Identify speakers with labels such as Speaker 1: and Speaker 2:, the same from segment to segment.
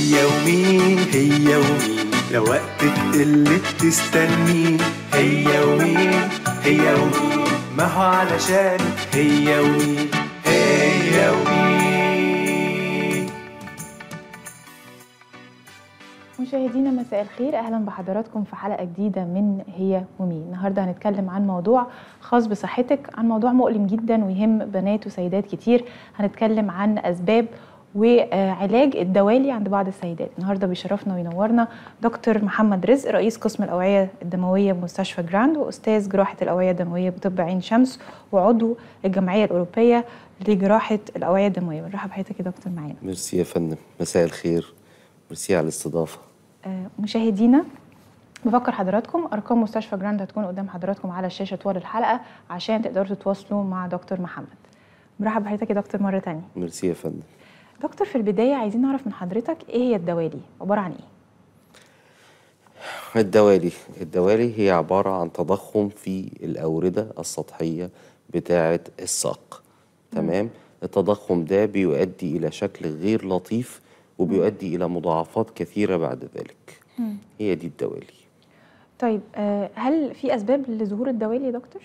Speaker 1: هي ومين هي ومين لو وقت تقل تستنين هي ومين هي ومين ما هو علشان هي ومين هي ومين
Speaker 2: مشاهدينا مساء الخير اهلا بحضراتكم في حلقه جديده من هي ومين النهارده هنتكلم عن موضوع خاص بصحتك عن موضوع مؤلم جدا ويهم بنات وسيدات كتير هنتكلم عن اسباب وعلاج الدوالي عند بعض السيدات النهارده بيشرفنا وينورنا دكتور محمد رزق رئيس قسم الاوعيه الدمويه بمستشفى جراند واستاذ جراحه الاوعيه الدمويه بطب عين شمس وعضو الجمعيه الاوروبيه لجراحه الاوعيه الدمويه بنرحب بحضرتك يا دكتور معانا
Speaker 3: ميرسي يا فندم مساء الخير ميرسي على الاستضافة
Speaker 2: آه، مشاهدينا بفكر حضراتكم ارقام مستشفى جراند هتكون قدام حضراتكم على الشاشه طوال الحلقه عشان تقدروا تتواصلوا مع دكتور محمد مرحب بحضرتك يا دكتور مره تانية
Speaker 3: ميرسي يا فندم
Speaker 2: دكتور في البدايه عايزين نعرف من حضرتك ايه هي الدوالي عباره عن ايه
Speaker 3: الدوالي الدوالي هي عبارة عن تضخم في الأوردة السطحية بتاعة الساق تمام التضخم ده بيؤدي إلى شكل غير لطيف وبيؤدي إلى مضاعفات كثيرة بعد ذلك هي دي الدوالي
Speaker 2: طيب آه، هل في اسباب لظهور الدوالي يا دكتور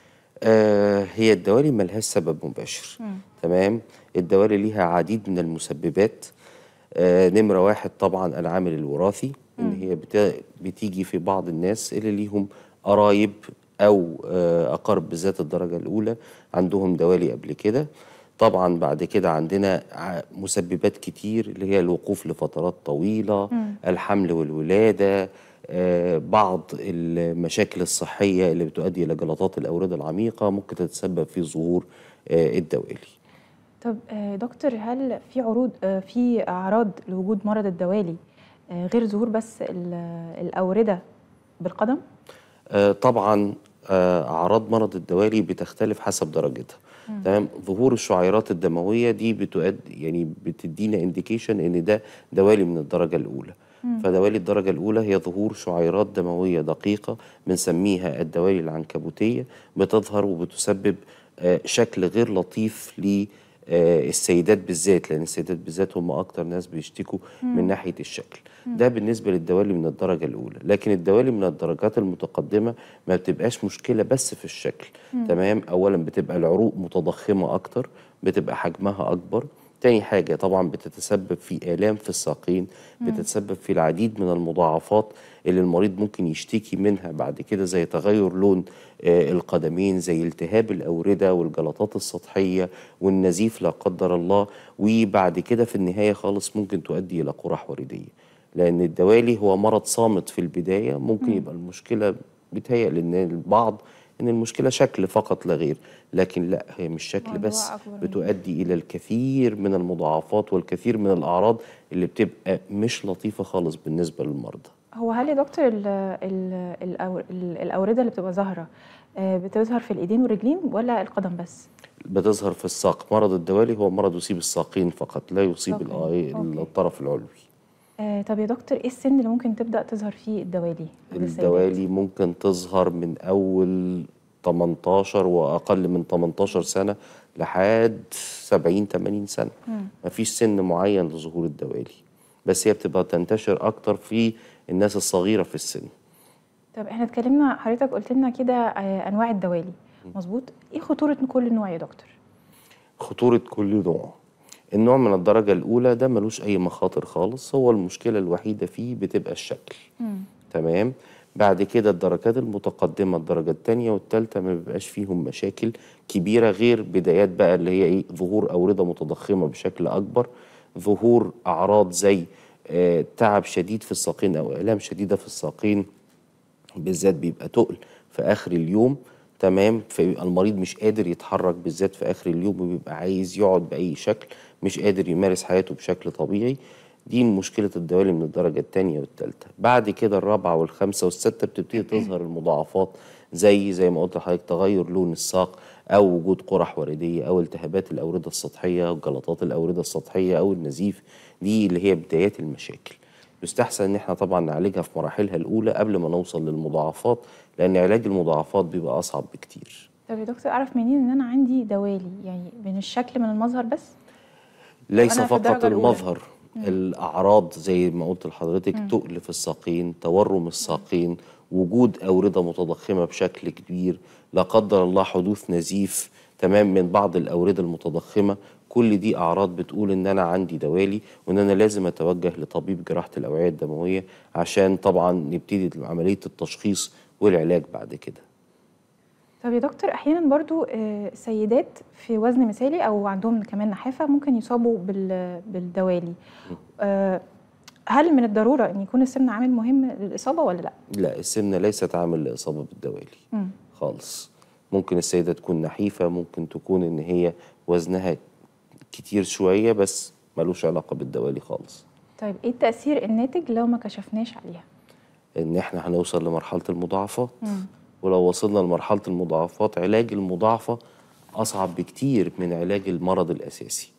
Speaker 3: آه هي الدوالي ملهاش سبب مباشر تمام الدوالي ليها عديد من المسببات آه نمرة واحد طبعا العامل الوراثي ان هي بت- بتيجي في بعض الناس اللي ليهم قرايب او آه اقارب بالذات الدرجة الاولى عندهم دوالي قبل كده طبعا بعد كده عندنا ع- مسببات كتير اللي هي الوقوف لفترات طويلة الحمل والولادة آه، بعض المشاكل الصحية اللي بتؤدي إلى جلطات الأوردة العميقة ممكن تتسبب في ظهور آه، الدوالي
Speaker 2: طب آه، دكتور هل في عروض آه، في اعراض لوجود مرض الدوالي آه، غير ظهور بس ال- الاورده بالقدم
Speaker 3: آه، طبعا آه، أعراض مرض الدوالي بتختلف حسب درجتها تمام ظهور الشعيرات الدموية دي بتؤدي يعني بتدينا انديكيشن ان ده دوالي من الدرجة الأولى فدوالي الدرجة الأولى هي ظهور شعيرات دموية دقيقة بنسميها الدوالي العنكبوتية بتظهر وبتسبب آه، شكل غير لطيف للسيدات بالذات لأن السيدات بالذات هم أكتر ناس بيشتكوا من ناحية الشكل ده بالنسبة للدوالي من الدرجة الأولى لكن الدوالي من الدرجات المتقدمة ما بتبقاش مشكلة بس في الشكل تمام أولا بتبقى العروق متضخمة أكتر بتبقى حجمها أكبر تاني حاجة طبعا بتتسبب في آلام في الساقين بتتسبب في العديد من المضاعفات اللي المريض ممكن يشتكي منها بعد كده زي تغير لون آه، القدمين زي التهاب الأوردة والجلطات السطحية والنزيف لا قدر الله وبعد كده في النهاية خالص ممكن تؤدي إلى قرح وردية لأن الدوالي هو مرض صامت في البداية ممكن يبقى المشكلة بيتهيأ لأن البعض إن المشكلة شكل فقط لا غير لكن لا هي مش شكل
Speaker 2: موضوع
Speaker 3: بس
Speaker 2: أكبر من
Speaker 3: بتؤدي إلى الكثير من المضاعفات والكثير من الأعراض اللي بتبقى مش لطيفة خالص بالنسبة للمرضى
Speaker 2: هو هل يا دكتور ال ال الأور- ال- الاورده اللي بتبقى ظاهره آه، بتظهر في الايدين والرجلين ولا القدم بس
Speaker 3: بتظهر في الساق مرض الدوالي هو مرض يصيب الساقين فقط لا يصيب
Speaker 2: أوكي.
Speaker 3: الآي-
Speaker 2: أوكي.
Speaker 3: الطرف العلوي
Speaker 2: آه، طب يا دكتور ايه السن اللي ممكن تبدا تظهر فيه الدوالي عند السيدات؟
Speaker 3: الدوالي ممكن تظهر من أول 18 وأقل من 18 سنة لحد 70 80 سنة مفيش سن معين لظهور الدوالي بس هي بتبقى تنتشر أكتر في الناس الصغيرة في السن
Speaker 2: طب احنا اتكلمنا حضرتك قلت لنا كده آه، انواع الدوالي مظبوط ايه خطوره كل نوع يا دكتور
Speaker 3: خطورة كل نوع النوع من الدرجة الأولى ده ملوش أي مخاطر خالص هو المشكلة الوحيدة فيه بتبقى الشكل تمام بعد كده الدرجات المتقدمة الدرجة التانية والتالتة ما بيبقاش فيهم مشاكل كبيرة غير بدايات بقى اللي هي إيه ظهور أوردة متضخمة بشكل أكبر ظهور أعراض زي آه، تعب شديد في الساقين أو آلام شديدة في الساقين بالذات بيبقى تقل في اخر اليوم تمام فيبقى المريض مش قادر يتحرك بالذات في اخر اليوم وبيبقى عايز يقعد باي شكل مش قادر يمارس حياته بشكل طبيعي دي مشكله الدوالي من الدرجه الثانيه والثالثه بعد كده الرابعه والخامسه والسادسه بتبتدي تظهر المضاعفات زي زي ما قلت لحضرتك تغير لون الساق او وجود قرح ورديه او التهابات الاورده السطحيه او جلطات الاورده السطحيه او النزيف دي اللي هي بدايات المشاكل يستحسن ان احنا طبعا نعالجها في مراحلها الاولى قبل ما نوصل للمضاعفات لان علاج المضاعفات بيبقى اصعب بكتير
Speaker 2: طب يا دكتور اعرف منين ان انا عندي دوالي يعني من الشكل من المظهر بس
Speaker 3: ليس
Speaker 2: أنا في
Speaker 3: فقط
Speaker 2: الدرجة الأولى.
Speaker 3: المظهر الاعراض زي ما قلت لحضرتك تقل في الساقين تورم الساقين وجود اورده متضخمه بشكل كبير لا قدر الله حدوث نزيف تمام من بعض الاورده المتضخمه كل دي اعراض بتقول ان انا عندي دوالي وان انا لازم اتوجه لطبيب جراحه الاوعيه الدمويه عشان طبعا نبتدي عمليه التشخيص والعلاج بعد كده
Speaker 2: طب يا دكتور احيانا برضو آه، سيدات في وزن مثالي او عندهم كمان نحافه ممكن يصابوا بال- بالدوالي آه، هل من الضروره ان يكون السمنه عامل مهم للاصابه ولا لا
Speaker 3: لا السمنه ليست عامل لاصابه بالدوالي
Speaker 2: مم.
Speaker 3: خالص ممكن السيده تكون نحيفه ممكن تكون ان هي وزنها كتير شويه بس ملوش علاقه بالدوالي خالص
Speaker 2: طيب ايه التاثير الناتج لو ما كشفناش عليها
Speaker 3: ان احنا هنوصل لمرحله المضاعفات ولو وصلنا لمرحله المضاعفات علاج المضاعفه اصعب بكتير من علاج المرض الاساسي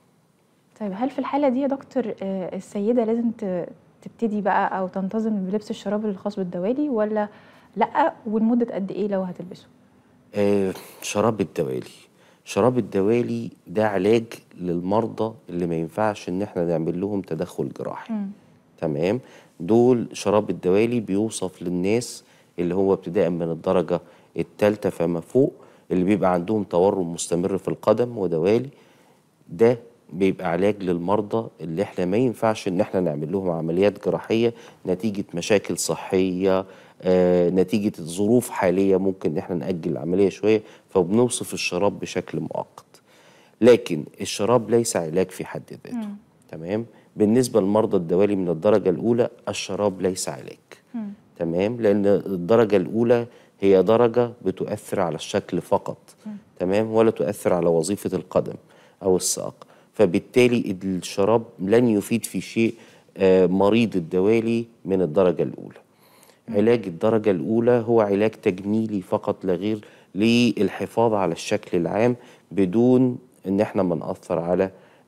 Speaker 2: طيب هل في الحاله دي يا دكتور آه، السيده لازم ت- تبتدي بقى او تنتظم بلبس الشراب الخاص بالدوالي ولا لا ولمده قد ايه لو هتلبسه
Speaker 3: آه شراب الدوالي شراب الدوالي ده علاج للمرضى اللي ما ينفعش ان احنا نعمل لهم تدخل جراحي تمام دول شراب الدوالي بيوصف للناس اللي هو ابتداء من الدرجة الثالثة فما فوق اللي بيبقى عندهم تورم مستمر في القدم ودوالي ده بيبقى علاج للمرضى اللي احنا ما ينفعش ان احنا نعمل لهم عمليات جراحية نتيجة مشاكل صحية آه، نتيجة ظروف حالية ممكن ان احنا نأجل العملية شوية فبنوصف الشراب بشكل مؤقت لكن الشراب ليس علاج في حد ذاته تمام بالنسبة لمرضى الدوالي من الدرجة الأولى الشراب ليس علاج تمام لأن الدرجة الأولى هي درجة بتؤثر على الشكل فقط تمام ولا تؤثر على وظيفة القدم أو الساق فبالتالي الشراب لن يفيد في شيء آه، مريض الدوالي من الدرجة الأولى علاج الدرجة الأولى هو علاج تجميلي فقط لا غير للحفاظ على الشكل العام بدون إن احنا ما نأثر على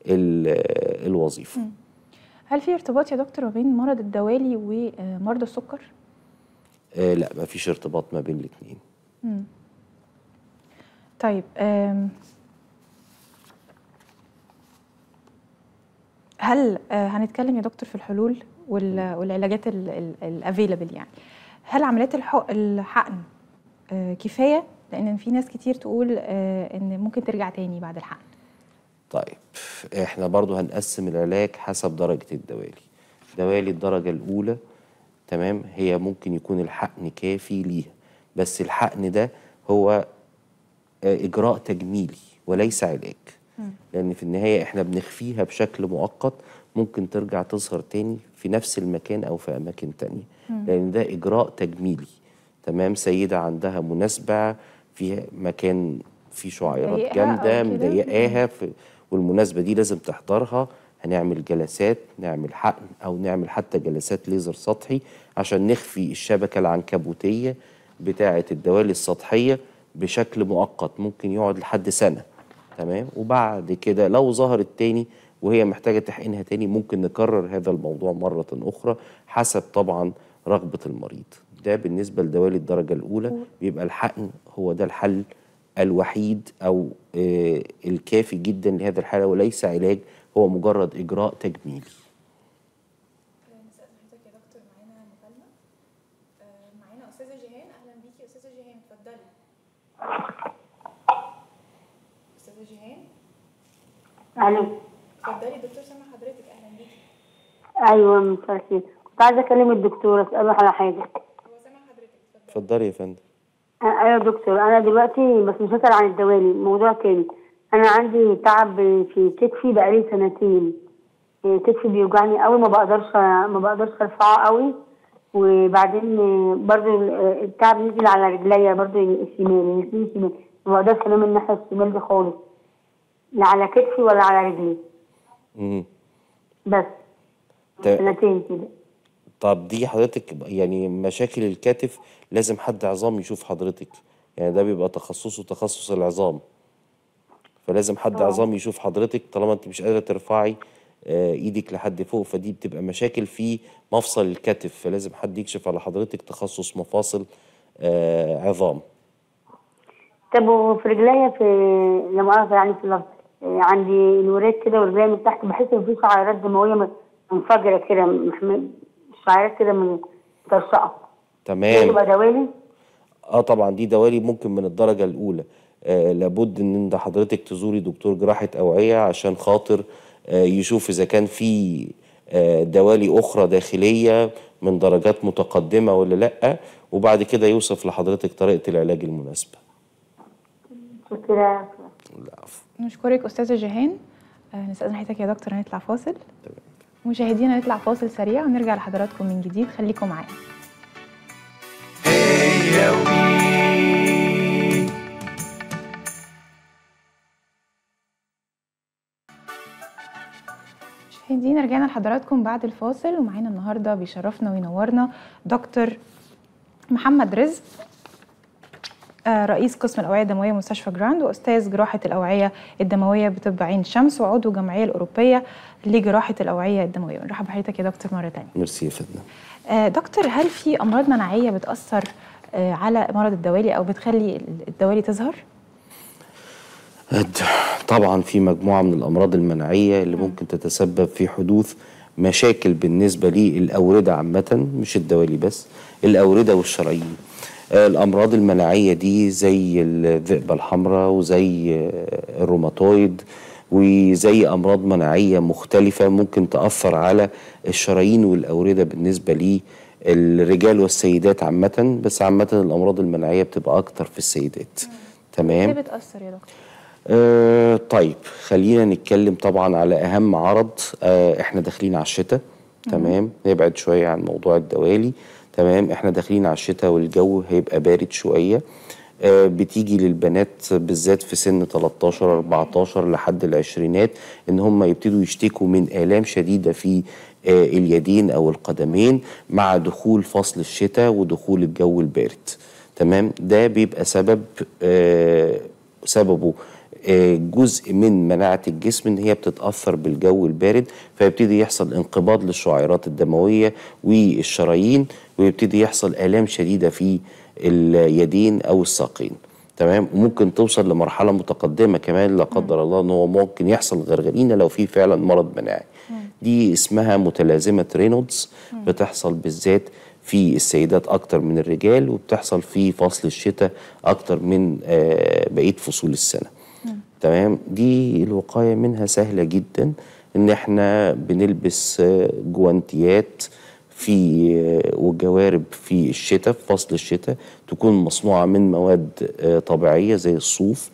Speaker 3: ال- الوظيفة
Speaker 2: هل في ارتباط يا دكتور ما بين مرض الدوالي ومرضى السكر
Speaker 3: آه لا ما فيش ارتباط ما بين الاثنين
Speaker 2: طيب آم، هل آه، هنتكلم يا دكتور في الحلول وال- والعلاجات الافيلابل يعني هل عمليات الحق- الحقن آه، كفايه لان في ناس كتير تقول آه، ان ممكن ترجع تاني بعد الحقن
Speaker 3: طيب احنا برضو هنقسم العلاج حسب درجة الدوالي دوالي الدرجة الأولى تمام هي ممكن يكون الحقن كافي ليها بس الحقن ده هو آه، إجراء تجميلي وليس علاج لأن في النهاية احنا بنخفيها بشكل مؤقت ممكن ترجع تظهر تاني في نفس المكان أو في أماكن تانية لأن ده إجراء تجميلي تمام سيدة عندها مناسبة فيها مكان فيه شعيرات
Speaker 2: مضايقها
Speaker 3: جامدة
Speaker 2: أو كده.
Speaker 3: مضايقاها في والمناسبة دي لازم تحضرها هنعمل جلسات نعمل حقن أو نعمل حتى جلسات ليزر سطحي عشان نخفي الشبكة العنكبوتية بتاعة الدوالي السطحية بشكل مؤقت ممكن يقعد لحد سنة تمام وبعد كده لو ظهرت تاني وهي محتاجة تحقنها تاني ممكن نكرر هذا الموضوع مرة أخرى حسب طبعا رغبة المريض ده بالنسبة لدوالي الدرجة الأولى بيبقى الحقن هو ده الحل الوحيد أو آه، الكافي جدا لهذه الحالة وليس علاج هو مجرد إجراء تجميلي
Speaker 2: نسأل حضرتك يا دكتور معانا مكالمة معانا أستاذة جيهان أهلا بيكي أستاذة جيهان اتفضلي أستاذة جيهان
Speaker 4: الو
Speaker 2: اتفضلي الدكتور سامع حضرتك أهلا بيكي
Speaker 4: ايوه مساء الخير كنت عايزه اكلم الدكتور اساله على حاجه
Speaker 2: هو سامع حضرتك اتفضلي
Speaker 3: اتفضلي يا فندم
Speaker 4: آه، ايوه يا دكتور انا دلوقتي بس مش هسال عن الدوالي موضوع تاني انا عندي تعب في كتفي بقالي سنتين آه، كتفي بيوجعني قوي ما بقدرش ما بقدرش ارفعه قوي وبعدين آه، برضو ال- آه، التعب نزل على رجليا برضو الشمال الاثنين الشمال ما بقدرش انام الناحيه الشمال دي خالص لا على كتفي ولا على رجلي
Speaker 3: مم.
Speaker 4: بس
Speaker 3: تا-
Speaker 4: سنتين كده
Speaker 3: طب دي حضرتك يعني مشاكل الكتف لازم حد عظام يشوف حضرتك يعني ده بيبقى تخصصه تخصص العظام فلازم حد عظام يشوف حضرتك طالما انت مش قادره ترفعي آه، ايدك لحد فوق فدي بتبقى مشاكل في مفصل الكتف فلازم حد يكشف على حضرتك تخصص مفاصل آه، عظام
Speaker 4: طب وفي رجليا في لا مؤاخذة يعني في اللفظ آه، عندي الوراد كده ورجلي من تحت بحس ان في شعيرات دمويه من- منفجره كده مح- شعيرات كده من مترشقه
Speaker 3: تمام
Speaker 4: تبقى دوالي
Speaker 3: اه طبعا دي دوالي ممكن من الدرجة الأولى آه لابد ان انت حضرتك تزوري دكتور جراحة أوعية عشان خاطر آه يشوف إذا كان في آه دوالي أخرى داخلية من درجات متقدمة ولا لأ وبعد كده يوصف لحضرتك طريقة العلاج المناسبة
Speaker 4: كده
Speaker 3: العفو
Speaker 2: نشكرك استاذه جيهان آه، نستاذن حضرتك يا دكتور هنطلع فاصل مشاهدينا نطلع فاصل سريع ونرجع لحضراتكم من جديد خليكم معانا
Speaker 1: هي ومين
Speaker 2: مشاهدينا رجعنا لحضراتكم بعد الفاصل ومعانا النهارده بيشرفنا وينورنا دكتور محمد رزق آه، رئيس قسم الاوعيه الدمويه مستشفى جراند واستاذ جراحه الاوعيه الدمويه بطب عين شمس وعضو الجمعيه الاوروبيه لجراحه الاوعيه الدمويه نرحب بحضرتك يا دكتور مره ثانيه
Speaker 3: ميرسي يا فندم
Speaker 2: آه، دكتور هل في امراض مناعيه بتاثر آه، على مرض الدوالي او بتخلي الدوالي تظهر
Speaker 3: أد- طبعا في مجموعة من الأمراض المناعية اللي ممكن تتسبب في حدوث مشاكل بالنسبة للأوردة عامة مش الدوالي بس الأوردة والشرايين آه، الأمراض المناعية دي زي الذئبة الحمراء وزي آه، الروماتويد وزي أمراض مناعية مختلفة ممكن تأثر على الشرايين والأوردة بالنسبة للرجال والسيدات عامة بس عامة الأمراض المناعية بتبقى أكتر في السيدات تمام
Speaker 2: ازاي بتاثر يا دكتور
Speaker 3: آه طيب خلينا نتكلم طبعا على اهم عرض آه احنا داخلين على الشتاء تمام نبعد شويه عن موضوع الدوالي تمام احنا داخلين على الشتاء والجو هيبقى بارد شويه آه بتيجي للبنات بالذات في سن 13 14 لحد العشرينات ان هم يبتدوا يشتكوا من الام شديده في آه اليدين او القدمين مع دخول فصل الشتاء ودخول الجو البارد تمام ده بيبقى سبب آه سببه آه، جزء من مناعة الجسم ان هي بتتأثر بالجو البارد فيبتدي يحصل انقباض للشعيرات الدموية والشرايين ويبتدي يحصل آلام شديدة في اليدين أو الساقين تمام وممكن توصل لمرحلة متقدمة كمان لا قدر الله ان هو ممكن يحصل غرغرينة لو في فعلا مرض مناعي دي اسمها متلازمة رينولدز بتحصل بالذات في السيدات اكتر من الرجال وبتحصل في فصل الشتاء اكتر من آه، بقيه فصول السنه تمام دي الوقايه منها سهله جدا ان احنا بنلبس آه، جوانتيات في آه، وجوارب في الشتاء في فصل الشتاء تكون مصنوعه من مواد آه، طبيعيه زي الصوف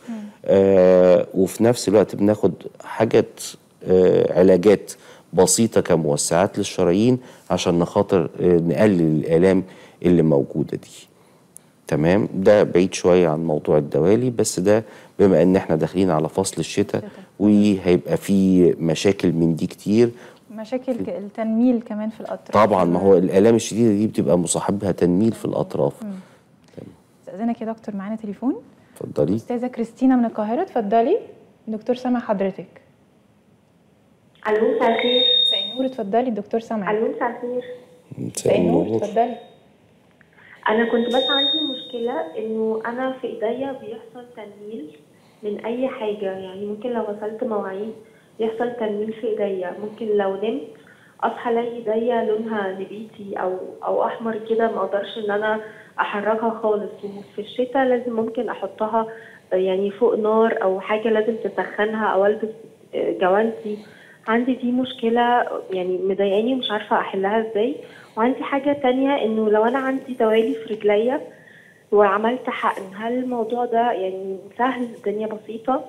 Speaker 3: آه وفي نفس الوقت بناخد حاجات آه علاجات بسيطة كموسعات للشرايين عشان نخاطر آه، نقلل الآلام اللي موجودة دي تمام ده بعيد شوية عن موضوع الدوالي بس ده بما ان احنا داخلين على فصل الشتاء وهيبقى في مشاكل من دي كتير
Speaker 2: مشاكل ك- التنميل كمان في الاطراف
Speaker 3: طبعا ما هو الآلام الشديدة دي بتبقى مصاحبها تنميل في الأطراف
Speaker 2: استاذنك يا دكتور معانا تليفون
Speaker 3: اتفضلي
Speaker 2: استاذه كريستينا من القاهره اتفضلي دكتور سامع حضرتك
Speaker 5: الو مساء الخير
Speaker 2: مساء النور اتفضلي الدكتور سامع
Speaker 5: الو مساء الخير
Speaker 2: مساء النور اتفضلي
Speaker 5: انا كنت بس عندي مشكله انه انا في ايديا بيحصل تنميل من اي حاجه يعني ممكن لو غسلت مواعين يحصل تنميل في ايديا ممكن لو نمت اصحى الاقي ايديا لونها نبيتي او او احمر كده ما اقدرش ان انا احركها خالص وفي الشتاء لازم ممكن احطها يعني فوق نار او حاجه لازم تسخنها او البس جوانتي عندي دي مشكلة يعني مضايقاني ومش عارفة أحلها إزاي وعندي حاجة تانية إنه لو أنا عندي دوالي في رجليا وعملت حقن هل الموضوع ده يعني سهل الدنيا بسيطة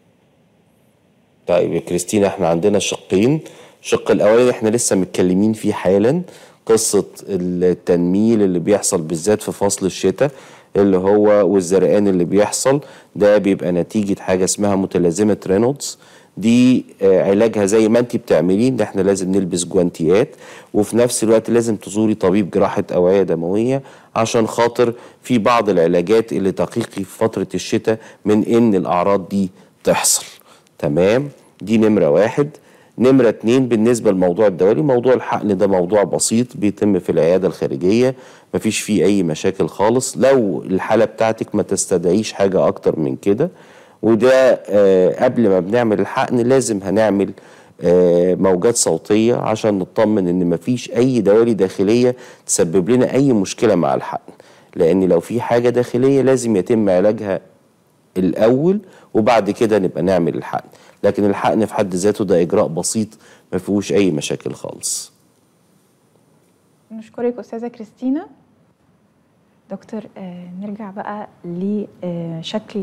Speaker 3: طيب يا كريستينا احنا عندنا شقين الشق الاولاني احنا لسه متكلمين فيه حالا قصة التنميل اللي بيحصل بالذات في فصل الشتاء اللي هو والزرقان اللي بيحصل ده بيبقى نتيجة حاجة اسمها متلازمة رينولدز دي آه، علاجها زي ما انت بتعملين ان احنا لازم نلبس جوانتيات وفي نفس الوقت لازم تزوري طبيب جراحة أوعية دموية عشان خاطر في بعض العلاجات اللي تقيقي في فترة الشتاء من ان الأعراض دي تحصل تمام دي نمرة واحد نمرة اتنين بالنسبة لموضوع الدوالي موضوع الحقن ده موضوع بسيط بيتم في العيادة الخارجية مفيش فيه أي مشاكل خالص لو الحالة بتاعتك ما تستدعيش حاجة أكتر من كده وده آه، قبل ما بنعمل الحقن لازم هنعمل آه، موجات صوتية عشان نطمن ان مفيش اي دوالي داخلية تسبب لنا اي مشكلة مع الحقن لان لو في حاجة داخلية لازم يتم علاجها الاول وبعد كده نبقى نعمل الحقن لكن الحقن في حد ذاته ده اجراء بسيط ما فيهوش اي مشاكل خالص
Speaker 2: نشكرك استاذه كريستينا دكتور آه نرجع بقى لشكل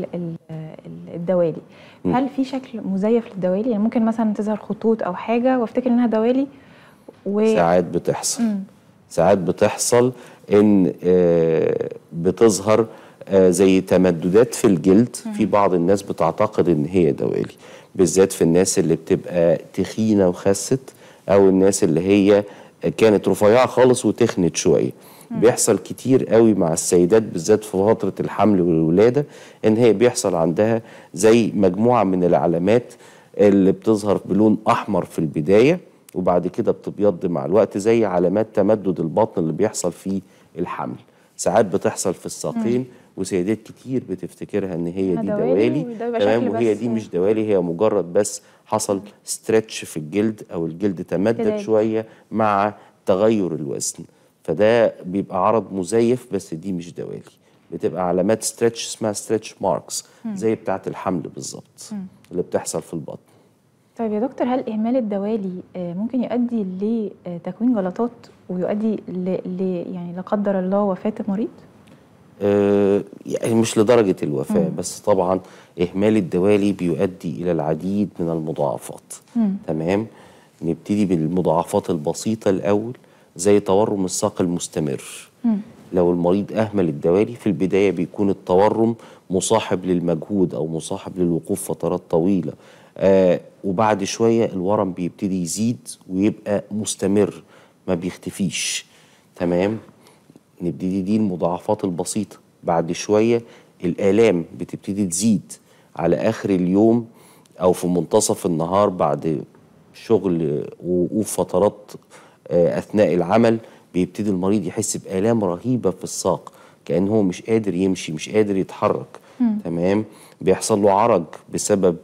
Speaker 2: الدوالي هل في شكل مزيف للدوالي يعني ممكن مثلا تظهر خطوط او حاجه وافتكر انها دوالي و
Speaker 3: ساعات بتحصل ساعات بتحصل ان آه، بتظهر آه، زي تمددات في الجلد في بعض الناس بتعتقد ان هي دوالي بالذات في الناس اللي بتبقى تخينه وخست او الناس اللي هي كانت رفيعه خالص وتخنت شويه بيحصل كتير قوي مع السيدات بالذات في فتره الحمل والولاده ان هي بيحصل عندها زي مجموعه من العلامات اللي بتظهر بلون احمر في البدايه وبعد كده بتبيض مع الوقت زي علامات تمدد البطن اللي بيحصل في الحمل ساعات بتحصل في الساقين وسيدات كتير بتفتكرها ان هي
Speaker 2: إنها
Speaker 3: دي
Speaker 2: دوالي
Speaker 3: دوالي
Speaker 2: وده يبقى
Speaker 3: تمام
Speaker 2: شكل
Speaker 3: وهي
Speaker 2: بس-
Speaker 3: دي مش دوالي هي مجرد بس حصل ستريتش في الجلد او الجلد تمدد
Speaker 2: تلاقي.
Speaker 3: شويه مع تغير الوزن فده بيبقى عرض مزيف بس دي مش دوالي بتبقى علامات ستريتش اسمها ستريتش ماركس زي بتاعه الحمل بالظبط اللي بتحصل في البطن
Speaker 2: طيب يا دكتور هل اهمال الدوالي آه، ممكن يؤدي لتكوين جلطات ويؤدي ل... ل... يعني لا قدر الله وفاه المريض؟
Speaker 3: آه، يعني مش لدرجة الوفاة بس طبعا إهمال الدوالي بيؤدي إلى العديد من المضاعفات تمام نبتدي بالمضاعفات البسيطة الأول زي تورم الساق المستمر لو المريض أهمل الدوالي في البداية بيكون التورم مصاحب للمجهود أو مصاحب للوقوف فترات طويلة آه وبعد شوية الورم بيبتدي يزيد ويبقى مستمر ما بيختفيش تمام نبتدي دي المضاعفات البسيطة بعد شوية الآلام بتبتدي تزيد على آخر اليوم أو في منتصف النهار بعد شغل ووقوف فترات آه، أثناء العمل بيبتدي المريض يحس بآلام رهيبة في الساق كأنه هو مش قادر يمشي مش قادر يتحرك تمام بيحصل له عرج بسبب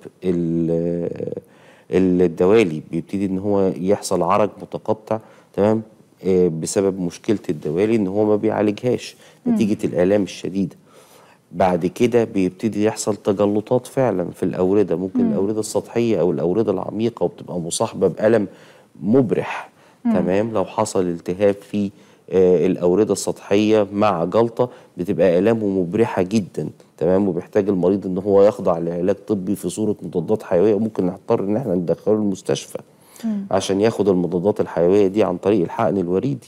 Speaker 3: ال- الدوالي بيبتدي ان هو يحصل عرج متقطع تمام آه، بسبب مشكله الدوالي ان هو ما بيعالجهاش نتيجه الالام الشديده بعد كده بيبتدي يحصل تجلطات فعلا في الاورده ممكن الاورده السطحيه او الاورده العميقه وبتبقى مصاحبه بالم مبرح تمام لو حصل التهاب في آه، الاورده السطحيه مع جلطه بتبقى الامه مبرحه جدا تمام وبيحتاج المريض ان هو يخضع لعلاج طبي في صوره مضادات حيويه وممكن نضطر ان احنا ندخله المستشفى عشان ياخد المضادات الحيويه دي عن طريق الحقن الوريدي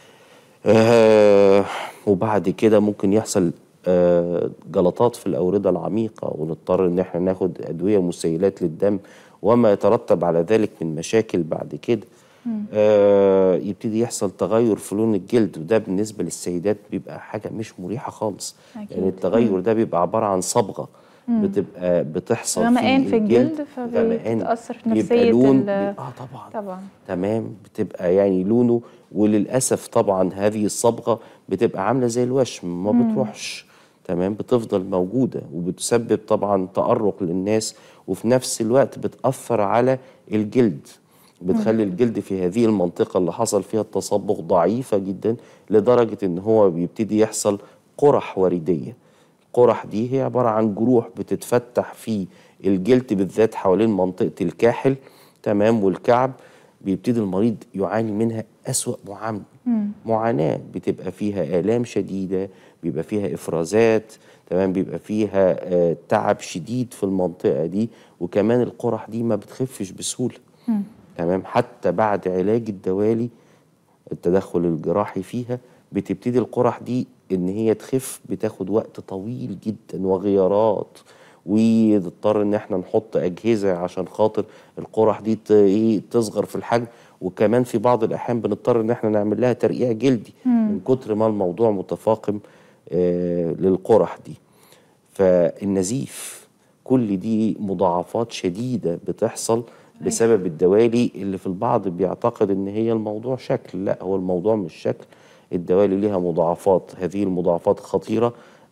Speaker 3: آه وبعد كده ممكن يحصل آه جلطات في الأوردة العميقة ونضطر إن احنا ناخد أدوية مسيلات للدم وما يترتب على ذلك من مشاكل بعد كده آه يبتدي يحصل تغير في لون الجلد وده بالنسبة للسيدات بيبقى حاجة مش مريحة خالص
Speaker 2: أكيد.
Speaker 3: يعني التغير ده بيبقى عبارة عن صبغة بتبقى بتحصل
Speaker 2: غمقان في الجلد
Speaker 3: غمقان.
Speaker 2: فبتتأثر في
Speaker 3: بيبقى
Speaker 2: نفسية
Speaker 3: لون
Speaker 2: ال-
Speaker 3: بي- اه طبعا
Speaker 2: طبعا
Speaker 3: تمام بتبقى يعني لونه وللاسف طبعا هذه الصبغه بتبقى عامله زي الوشم ما بتروحش تمام بتفضل موجوده وبتسبب طبعا تأرق للناس وفي نفس الوقت بتأثر على الجلد بتخلي الجلد في هذه المنطقه اللي حصل فيها التصبغ ضعيفه جدا لدرجه ان هو بيبتدي يحصل قرح وريديه القرح دي هي عباره عن جروح بتتفتح في الجلد بالذات حوالين منطقه الكاحل تمام والكعب بيبتدي المريض يعاني منها أسوأ معاملة معاناة بتبقى فيها آلام شديدة بيبقى فيها إفرازات تمام بيبقى فيها آه، تعب شديد في المنطقة دي وكمان القرح دي ما بتخفش بسهولة تمام حتى بعد علاج الدوالي التدخل الجراحي فيها بتبتدي القرح دي ان هي تخف بتاخد وقت طويل جدا وغيارات ونضطر ان احنا نحط اجهزه عشان خاطر القرح دي ت- ايه تصغر في الحجم وكمان في بعض الاحيان بنضطر ان احنا نعمل لها ترقيع جلدي من كتر ما الموضوع متفاقم آه للقرح دي فالنزيف كل دي مضاعفات شديده بتحصل بسبب الدوالي اللي في البعض بيعتقد ان هي الموضوع شكل لا هو الموضوع مش شكل الدوالي ليها مضاعفات هذه المضاعفات خطيره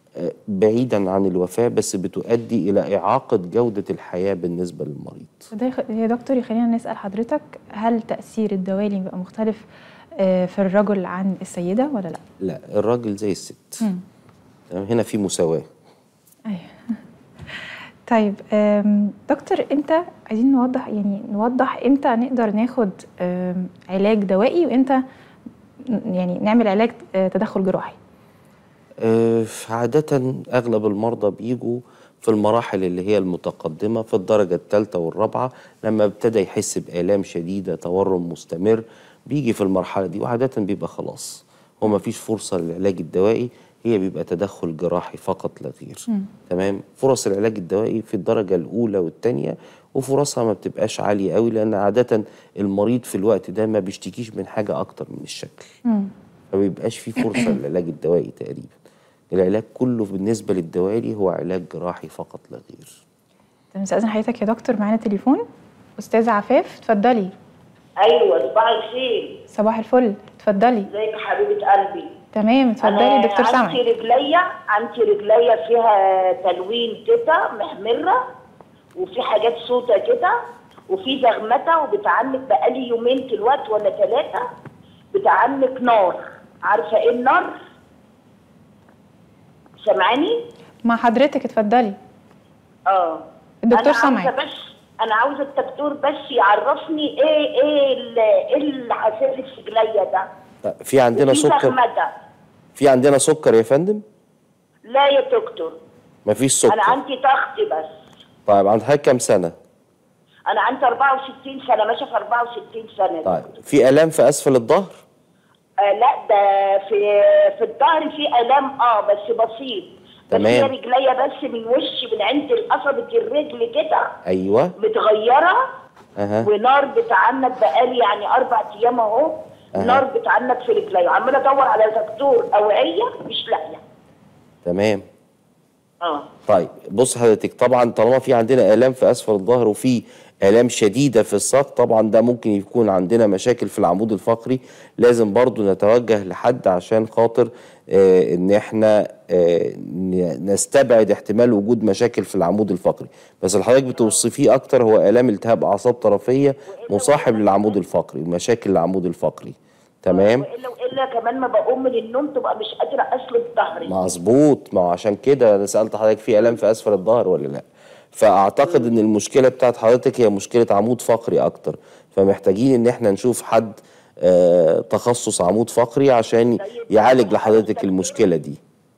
Speaker 3: آه، بعيدا عن الوفاة بس بتؤدي إلى إعاقة جودة الحياة بالنسبة للمريض
Speaker 2: ده يخ- يا دكتور يخلينا نسأل حضرتك هل تأثير الدوالي بيبقى مختلف آه، في الرجل عن السيدة ولا لا؟
Speaker 3: لا الراجل زي الست تمام؟ هنا في مساواة
Speaker 2: ايوه طيب آم، دكتور امتى عايزين نوضح يعني نوضح امتى نقدر ناخد آم، علاج دوائي وامتى ن- يعني نعمل علاج آه، تدخل جراحي
Speaker 3: آه، عادة أغلب المرضى بيجوا في المراحل اللي هي المتقدمة في الدرجة الثالثة والرابعة لما ابتدى يحس بآلام شديدة تورم مستمر بيجي في المرحلة دي وعادة بيبقى خلاص هو ما فيش فرصة للعلاج الدوائي هي بيبقى تدخل جراحي فقط لا غير تمام فرص العلاج الدوائي في الدرجة الأولى والثانية وفرصها ما بتبقاش عالية قوي لأن عادة المريض في الوقت ده ما بيشتكيش من حاجة أكتر من الشكل ما بيبقاش في فرصة للعلاج الدوائي تقريبا العلاج كله بالنسبة للدوالي هو علاج جراحي فقط لا غير
Speaker 2: طب مستأذن حضرتك يا دكتور معانا تليفون أستاذة عفاف اتفضلي
Speaker 6: ايوه صباح الخير
Speaker 2: صباح الفل اتفضلي
Speaker 6: ازيك يا حبيبه قلبي
Speaker 2: تمام اتفضلي
Speaker 6: انا
Speaker 2: دكتور
Speaker 6: عندي
Speaker 2: سامعك
Speaker 6: رجليا عندي رجليا فيها تلوين كده محمره وفي حاجات سودة كده وفي زغمته وبتعنك بقالي يومين دلوقتي ولا ثلاثه بتعنك نار عارفه ايه النار سامعاني
Speaker 2: مع حضرتك اتفضلي
Speaker 6: اه
Speaker 2: الدكتور
Speaker 6: أنا عاوزة
Speaker 2: سامعك.
Speaker 6: بس انا عاوزه الدكتور بس يعرفني ايه ايه ال- ايه اللي حاصل لي في رجليا ده
Speaker 3: لا، في عندنا
Speaker 6: وفي
Speaker 3: سكر
Speaker 6: زغمته
Speaker 3: في عندنا سكر يا فندم
Speaker 6: لا يا دكتور
Speaker 3: مفيش
Speaker 6: انا
Speaker 3: سكر
Speaker 6: عندي ضغط بس
Speaker 3: طيب عند حضرتك كام سنة
Speaker 6: انا عندي 64 سنه ماشيه في 64 سنه
Speaker 3: طيب في آلام في أسفل الظهر
Speaker 6: آه لا ده في في الظهر في الام اه بس بسيط بس
Speaker 3: تمام.
Speaker 6: هي رجليا بس من وشي من عند قصبة الرجل كده
Speaker 3: أيوه
Speaker 6: متغيره
Speaker 3: أها
Speaker 6: ونار بتعنك بقالي يعني اربع ايام اهو
Speaker 3: أها.
Speaker 6: نار بتعنك في رجليا عماله ادور على دكتور اوعيه مش لاقيه
Speaker 3: تمام
Speaker 6: اه
Speaker 3: طيب بص حضرتك طبعا طالما في عندنا آلام في أسفل الظهر وفي آلام شديدة في الساق طبعا ده ممكن يكون عندنا مشاكل في العمود الفقري لازم برضو نتوجه لحد عشان خاطر آه ان احنا آه ن- نستبعد احتمال وجود مشاكل في العمود الفقري بس اللي حضرتك بتوصفيه اكتر هو آلام التهاب اعصاب طرفية مصاحب للعمود الفقري مشاكل العمود الفقري تمام
Speaker 6: والا والا كمان ما بقوم من النوم تبقى مش قادره اسلك ظهري
Speaker 3: مظبوط ما هو عشان كده انا سالت حضرتك في الام في اسفل الظهر ولا لا فاعتقد ان المشكله بتاعت حضرتك هي مشكله عمود فقري اكتر فمحتاجين ان احنا نشوف حد آه تخصص عمود فقري عشان يعالج لحضرتك المشكله دي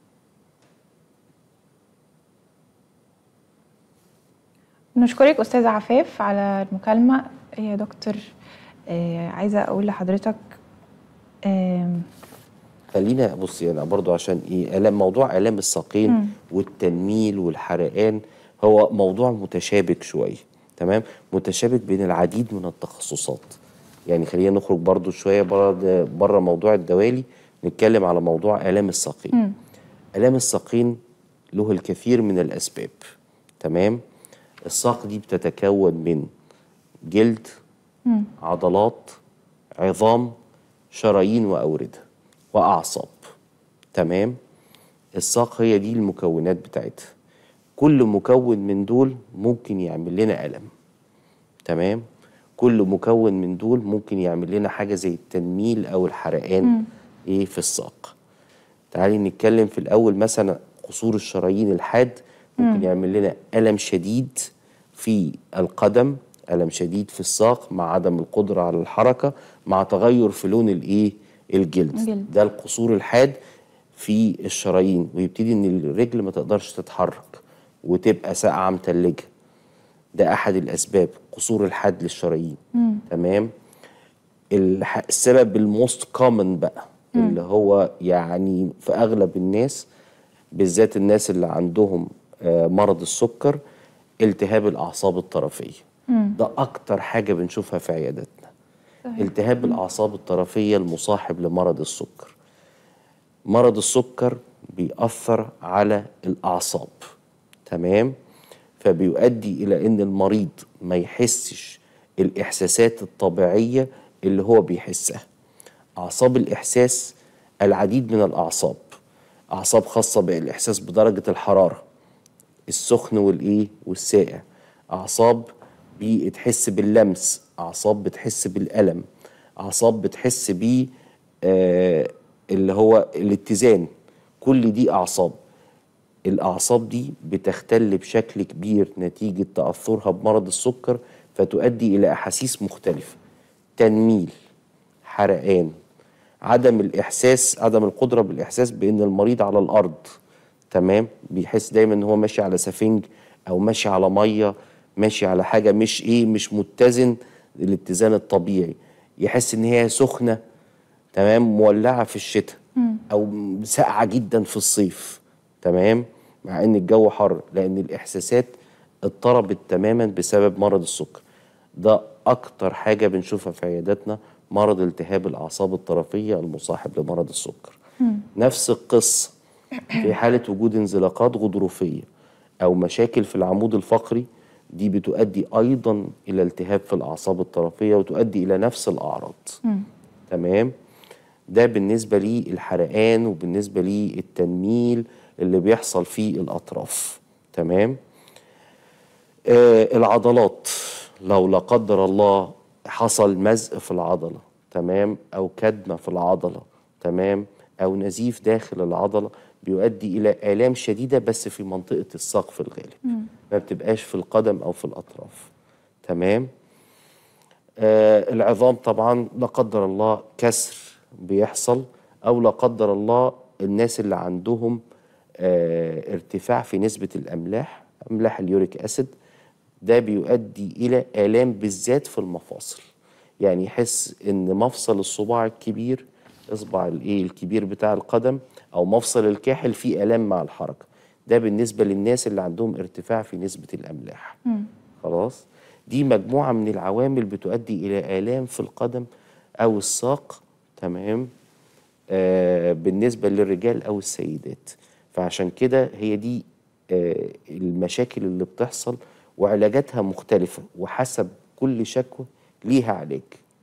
Speaker 2: نشكرك أستاذة عفاف على المكالمة يا دكتور آه عايزة أقول لحضرتك آم،
Speaker 3: خلينا بصي انا برضو عشان ايه الام موضوع الام الساقين والتنميل والحرقان هو موضوع متشابك شويه تمام متشابك بين العديد من التخصصات يعني خلينا نخرج برضو شويه بره بره موضوع الدوالي نتكلم على موضوع الام الساقين الام الساقين له الكثير من الاسباب تمام الساق دي بتتكون من جلد عضلات عظام شرايين وأوردة وأعصاب تمام الساق هي دي المكونات بتاعتها كل مكون من دول ممكن يعمل لنا ألم تمام كل مكون من دول ممكن يعمل لنا حاجة زي التنميل أو الحرقان إيه في الساق تعالي نتكلم في الأول مثلا قصور الشرايين الحاد ممكن يعمل لنا ألم شديد في القدم ألم شديد في الساق مع عدم القدرة على الحركة مع تغير في لون الإيه الجلد
Speaker 2: الجلد.
Speaker 3: ده القصور الحاد في الشرايين ويبتدي إن الرجل ما تقدرش تتحرك وتبقى ساقعة متلجة ده أحد الأسباب قصور الحاد للشرايين تمام الح- السبب الموست كومن بقى اللي هو يعني في اغلب الناس بالذات الناس اللي عندهم آه، مرض السكر التهاب الاعصاب الطرفيه ده اكتر حاجه بنشوفها في عياداتنا التهاب الاعصاب الطرفيه المصاحب لمرض السكر مرض السكر بيأثر على الأعصاب تمام فبيؤدي إلى أن المريض ما يحسش الإحساسات الطبيعية اللي هو بيحسها أعصاب الإحساس العديد من الأعصاب اعصاب خاصه بالاحساس بدرجه الحراره السخن والايه والساقع اعصاب بتحس باللمس اعصاب بتحس بالالم اعصاب بتحس ب آه اللي هو الاتزان كل دي اعصاب الاعصاب دي بتختل بشكل كبير نتيجه تاثرها بمرض السكر فتؤدي الى احاسيس مختلفه تنميل حرقان عدم الاحساس عدم القدره بالاحساس بان المريض على الارض تمام بيحس دايما ان هو ماشي على سفنج او ماشي على ميه ماشي على حاجه مش ايه مش متزن الاتزان الطبيعي يحس ان هي سخنه تمام مولعه في الشتاء او ساقعه جدا في الصيف تمام مع ان الجو حر لان الاحساسات اضطربت تماما بسبب مرض السكر ده اكتر حاجه بنشوفها في عياداتنا مرض التهاب الاعصاب الطرفيه المصاحب لمرض السكر نفس القصه في حاله وجود انزلاقات غضروفيه او مشاكل في العمود الفقري دي بتؤدي ايضا الى التهاب في الاعصاب الطرفيه وتؤدي الى نفس الاعراض تمام ده بالنسبه لي الحرقان وبالنسبه لي التنميل اللي بيحصل في الاطراف تمام آه العضلات لو لا قدر الله حصل مزق في العضله تمام او كدمه في العضله تمام او نزيف داخل العضله بيؤدي الى الام شديده بس في منطقه الساق في الغالب ما بتبقاش في القدم او في الاطراف تمام آه العظام طبعا لا قدر الله كسر بيحصل او لا قدر الله الناس اللي عندهم آه ارتفاع في نسبه الاملاح املاح اليوريك اسيد ده بيؤدي الى الام بالذات في المفاصل يعني يحس ان مفصل الصباع الكبير اصبع الايه الكبير بتاع القدم او مفصل الكاحل فيه الام مع الحركه ده بالنسبه للناس اللي عندهم ارتفاع في نسبه الاملاح خلاص دي مجموعه من العوامل بتؤدي الى الام في القدم او الساق تمام آه بالنسبه للرجال او السيدات فعشان كده هي دي آه المشاكل اللي بتحصل وعلاجاتها مختلفه وحسب كل شكوى ليها علاج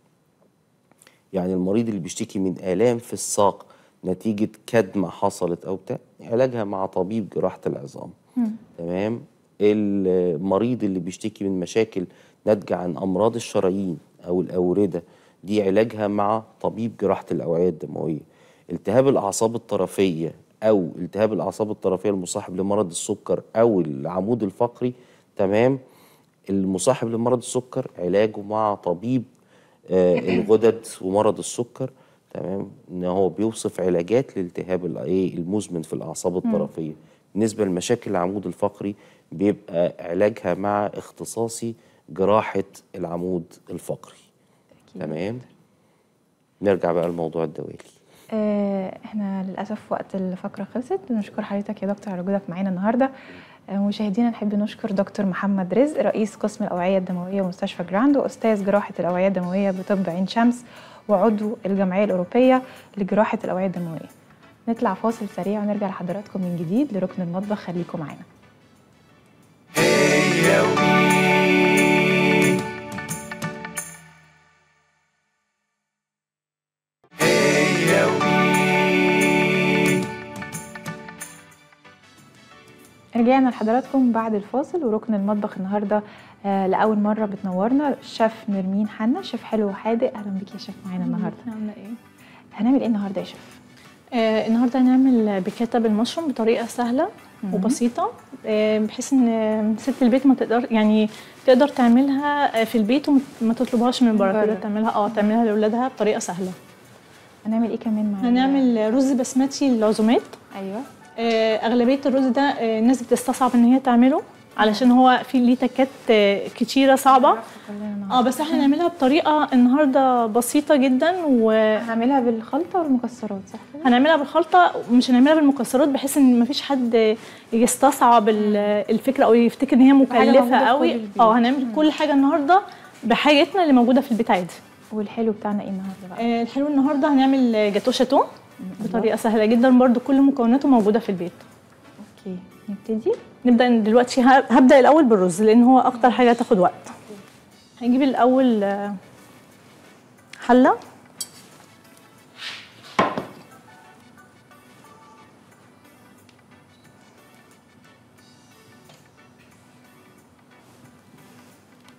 Speaker 3: يعني المريض اللي بيشتكي من آلام في الساق نتيجة كدمة حصلت أو بتاع علاجها مع طبيب جراحة العظام تمام المريض اللي بيشتكي من مشاكل ناتجة عن أمراض الشرايين أو الأوردة دي علاجها مع طبيب جراحة الأوعية الدموية التهاب الأعصاب الطرفية أو التهاب الأعصاب الطرفية المصاحب لمرض السكر أو العمود الفقري تمام المصاحب لمرض السكر علاجه مع طبيب آه الغدد ومرض السكر تمام ان هو بيوصف علاجات للالتهاب الايه المزمن في الاعصاب الطرفيه بالنسبه لمشاكل العمود الفقري بيبقى علاجها مع اختصاصي جراحه العمود الفقري تمام نرجع بقى لموضوع الدوالي
Speaker 2: آه، احنا للاسف وقت الفقره خلصت نشكر حضرتك يا دكتور على وجودك معانا النهارده آه، مشاهدينا نحب نشكر دكتور محمد رزق رئيس قسم الاوعيه الدمويه ومستشفى جراند واستاذ جراحه الاوعيه الدمويه بطب عين شمس وعضو الجمعيه الاوروبيه لجراحه الاوعيه الدمويه نطلع فاصل سريع ونرجع لحضراتكم من جديد لركن المطبخ خليكم معانا
Speaker 1: هي ومين هي ومين
Speaker 2: رجعنا لحضراتكم بعد الفاصل وركن المطبخ النهارده آه لاول مره بتنورنا الشيف نرمين حنا شيف حلو وحادق اهلا بيك يا شيف معانا النهارده
Speaker 7: عامله ايه
Speaker 2: هنعمل ايه النهارده يا شيف
Speaker 7: آه النهارده هنعمل بيكاتا بالمشروم بطريقه سهله وبسيطه آه بحيث ان ست البيت ما تقدر يعني تقدر تعملها آه، في البيت وما تطلبهاش من بره
Speaker 2: بره.
Speaker 7: تقدر تعملها اه تعملها لاولادها بطريقه سهله
Speaker 2: هنعمل ايه كمان مع
Speaker 7: هنعمل رز بسمتي للعزومات
Speaker 2: ايوه
Speaker 7: آه، اغلبيه الرز ده آه، الناس بتستصعب ان هي تعمله علشان هو في ليه تكات آه، كتيره صعبه اه بس احنا هنعملها بطريقه النهارده بسيطه جدا وهنعملها
Speaker 2: هنعملها بالخلطه والمكسرات صح كده؟
Speaker 7: بالخلطه ومش هنعملها بالمكسرات بحيث ان مفيش حد يستصعب ال- الفكره او يفتكر ان هي
Speaker 2: موجودة
Speaker 7: مكلفه
Speaker 2: في كل
Speaker 7: قوي
Speaker 2: البيوت.
Speaker 7: اه هنعمل كل حاجه النهارده بحاجتنا اللي موجوده في البيت عادي
Speaker 2: والحلو بتاعنا ايه النهارده بقى
Speaker 7: آه، الحلو النهارده هنعمل جاتو شاتو بطريقه سهله جدا برضو كل مكوناته موجوده في البيت
Speaker 2: اوكي نبتدي
Speaker 7: نبدا دلوقتي ه- هبدا الاول بالرز لان هو اكتر حاجه تاخد وقت هنجيب الاول آه، حله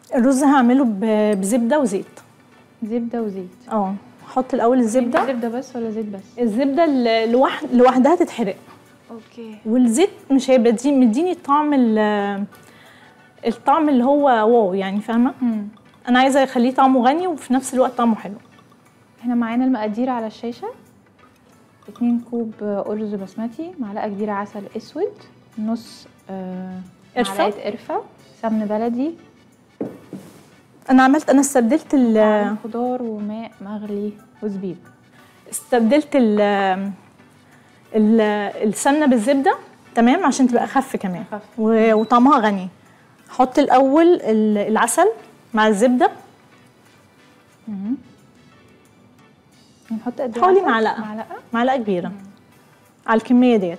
Speaker 7: الرز هعمله ب- بزبده وزيت
Speaker 2: زبده وزيت
Speaker 7: اه احط الاول الزبده
Speaker 2: زبده بس ولا زيت بس
Speaker 7: الزبده ال- لوحد لوحدها تتحرق
Speaker 2: اوكي
Speaker 7: والزيت مش هيبقى دي مديني الطعم ال- الطعم اللي هو واو يعني فاهمه
Speaker 2: مم.
Speaker 7: انا عايزه اخليه طعمه غني وفي نفس الوقت طعمه حلو
Speaker 2: احنا معانا المقادير على الشاشه 2 كوب ارز بسمتي معلقه كبيره عسل اسود نص آه
Speaker 7: قرفة.
Speaker 2: معلقه قرفه سمن بلدي
Speaker 7: انا عملت انا استبدلت ال
Speaker 2: معلقة خضار وماء مغلي وزبيب
Speaker 7: استبدلت ال ال السمنه بالزبده تمام عشان تبقى اخف كمان
Speaker 2: أخف.
Speaker 7: و- وطعمها غني حط الاول ال- العسل مع الزبده
Speaker 2: نحط قد ايه
Speaker 7: حوالي
Speaker 2: عسل؟
Speaker 7: معلقة.
Speaker 2: معلقه
Speaker 7: معلقه كبيره على الكميه ديت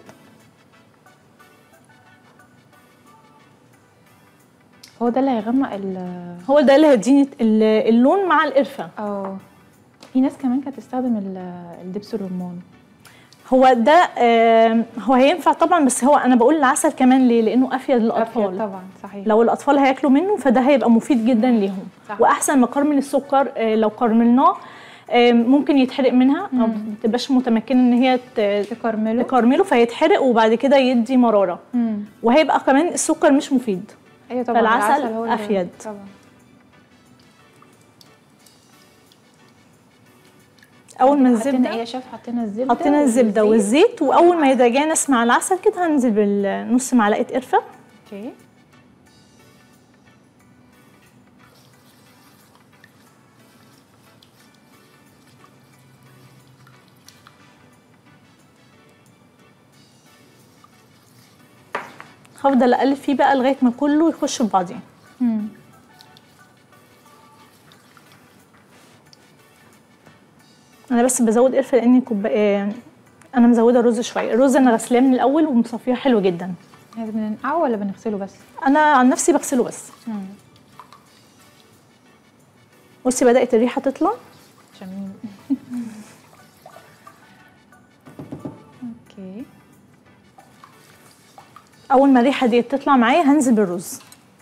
Speaker 2: هو ده اللي هيغمق ال
Speaker 7: هو ده اللي هيديني ال- اللون مع القرفه
Speaker 2: اه في ناس كمان كانت تستخدم ال- الدبس الرمان
Speaker 7: هو ده آم، هو هينفع طبعا بس هو انا بقول العسل كمان ليه لانه افيد للاطفال
Speaker 2: أفيد طبعا صحيح
Speaker 7: لو الاطفال هياكلوا منه فده هيبقى مفيد جدا ليهم
Speaker 2: صح.
Speaker 7: واحسن ما كرمل السكر آه، لو كرملناه آه، ممكن يتحرق منها او ما تبقاش متمكنه ان هي ت-
Speaker 2: تكرمله
Speaker 7: تكرمله فيتحرق وبعد كده يدي مراره
Speaker 2: مم.
Speaker 7: وهيبقى كمان السكر مش مفيد
Speaker 2: ايوه طبعا
Speaker 7: فالعسل
Speaker 2: العسل هو اللي-
Speaker 7: أفيد.
Speaker 2: طبعا
Speaker 7: اول ما
Speaker 2: حطينا ايه
Speaker 7: الزبده
Speaker 2: يا شيف حطينا الزبده
Speaker 7: حطينا الزبده
Speaker 2: والزيت.
Speaker 7: والزيت واول ما يتجانس مع العسل كده هنزل بالنص معلقه قرفه
Speaker 2: اوكي
Speaker 7: هفضل اقلب فيه بقى لغايه ما كله يخش في بعضيه
Speaker 2: مم.
Speaker 7: انا بس بزود قرفه لاني كوبايه انا مزوده الرز شويه الرز انا غسلاه من الاول ومصفيه حلو جدا
Speaker 2: هذا بننقعه ولا بنغسله بس
Speaker 7: انا عن نفسي بغسله بس
Speaker 2: مم.
Speaker 7: بصي بدات الريحه تطلع
Speaker 2: جميل اوكي
Speaker 7: اول ما الريحه دي تطلع معايا هنزل بالرز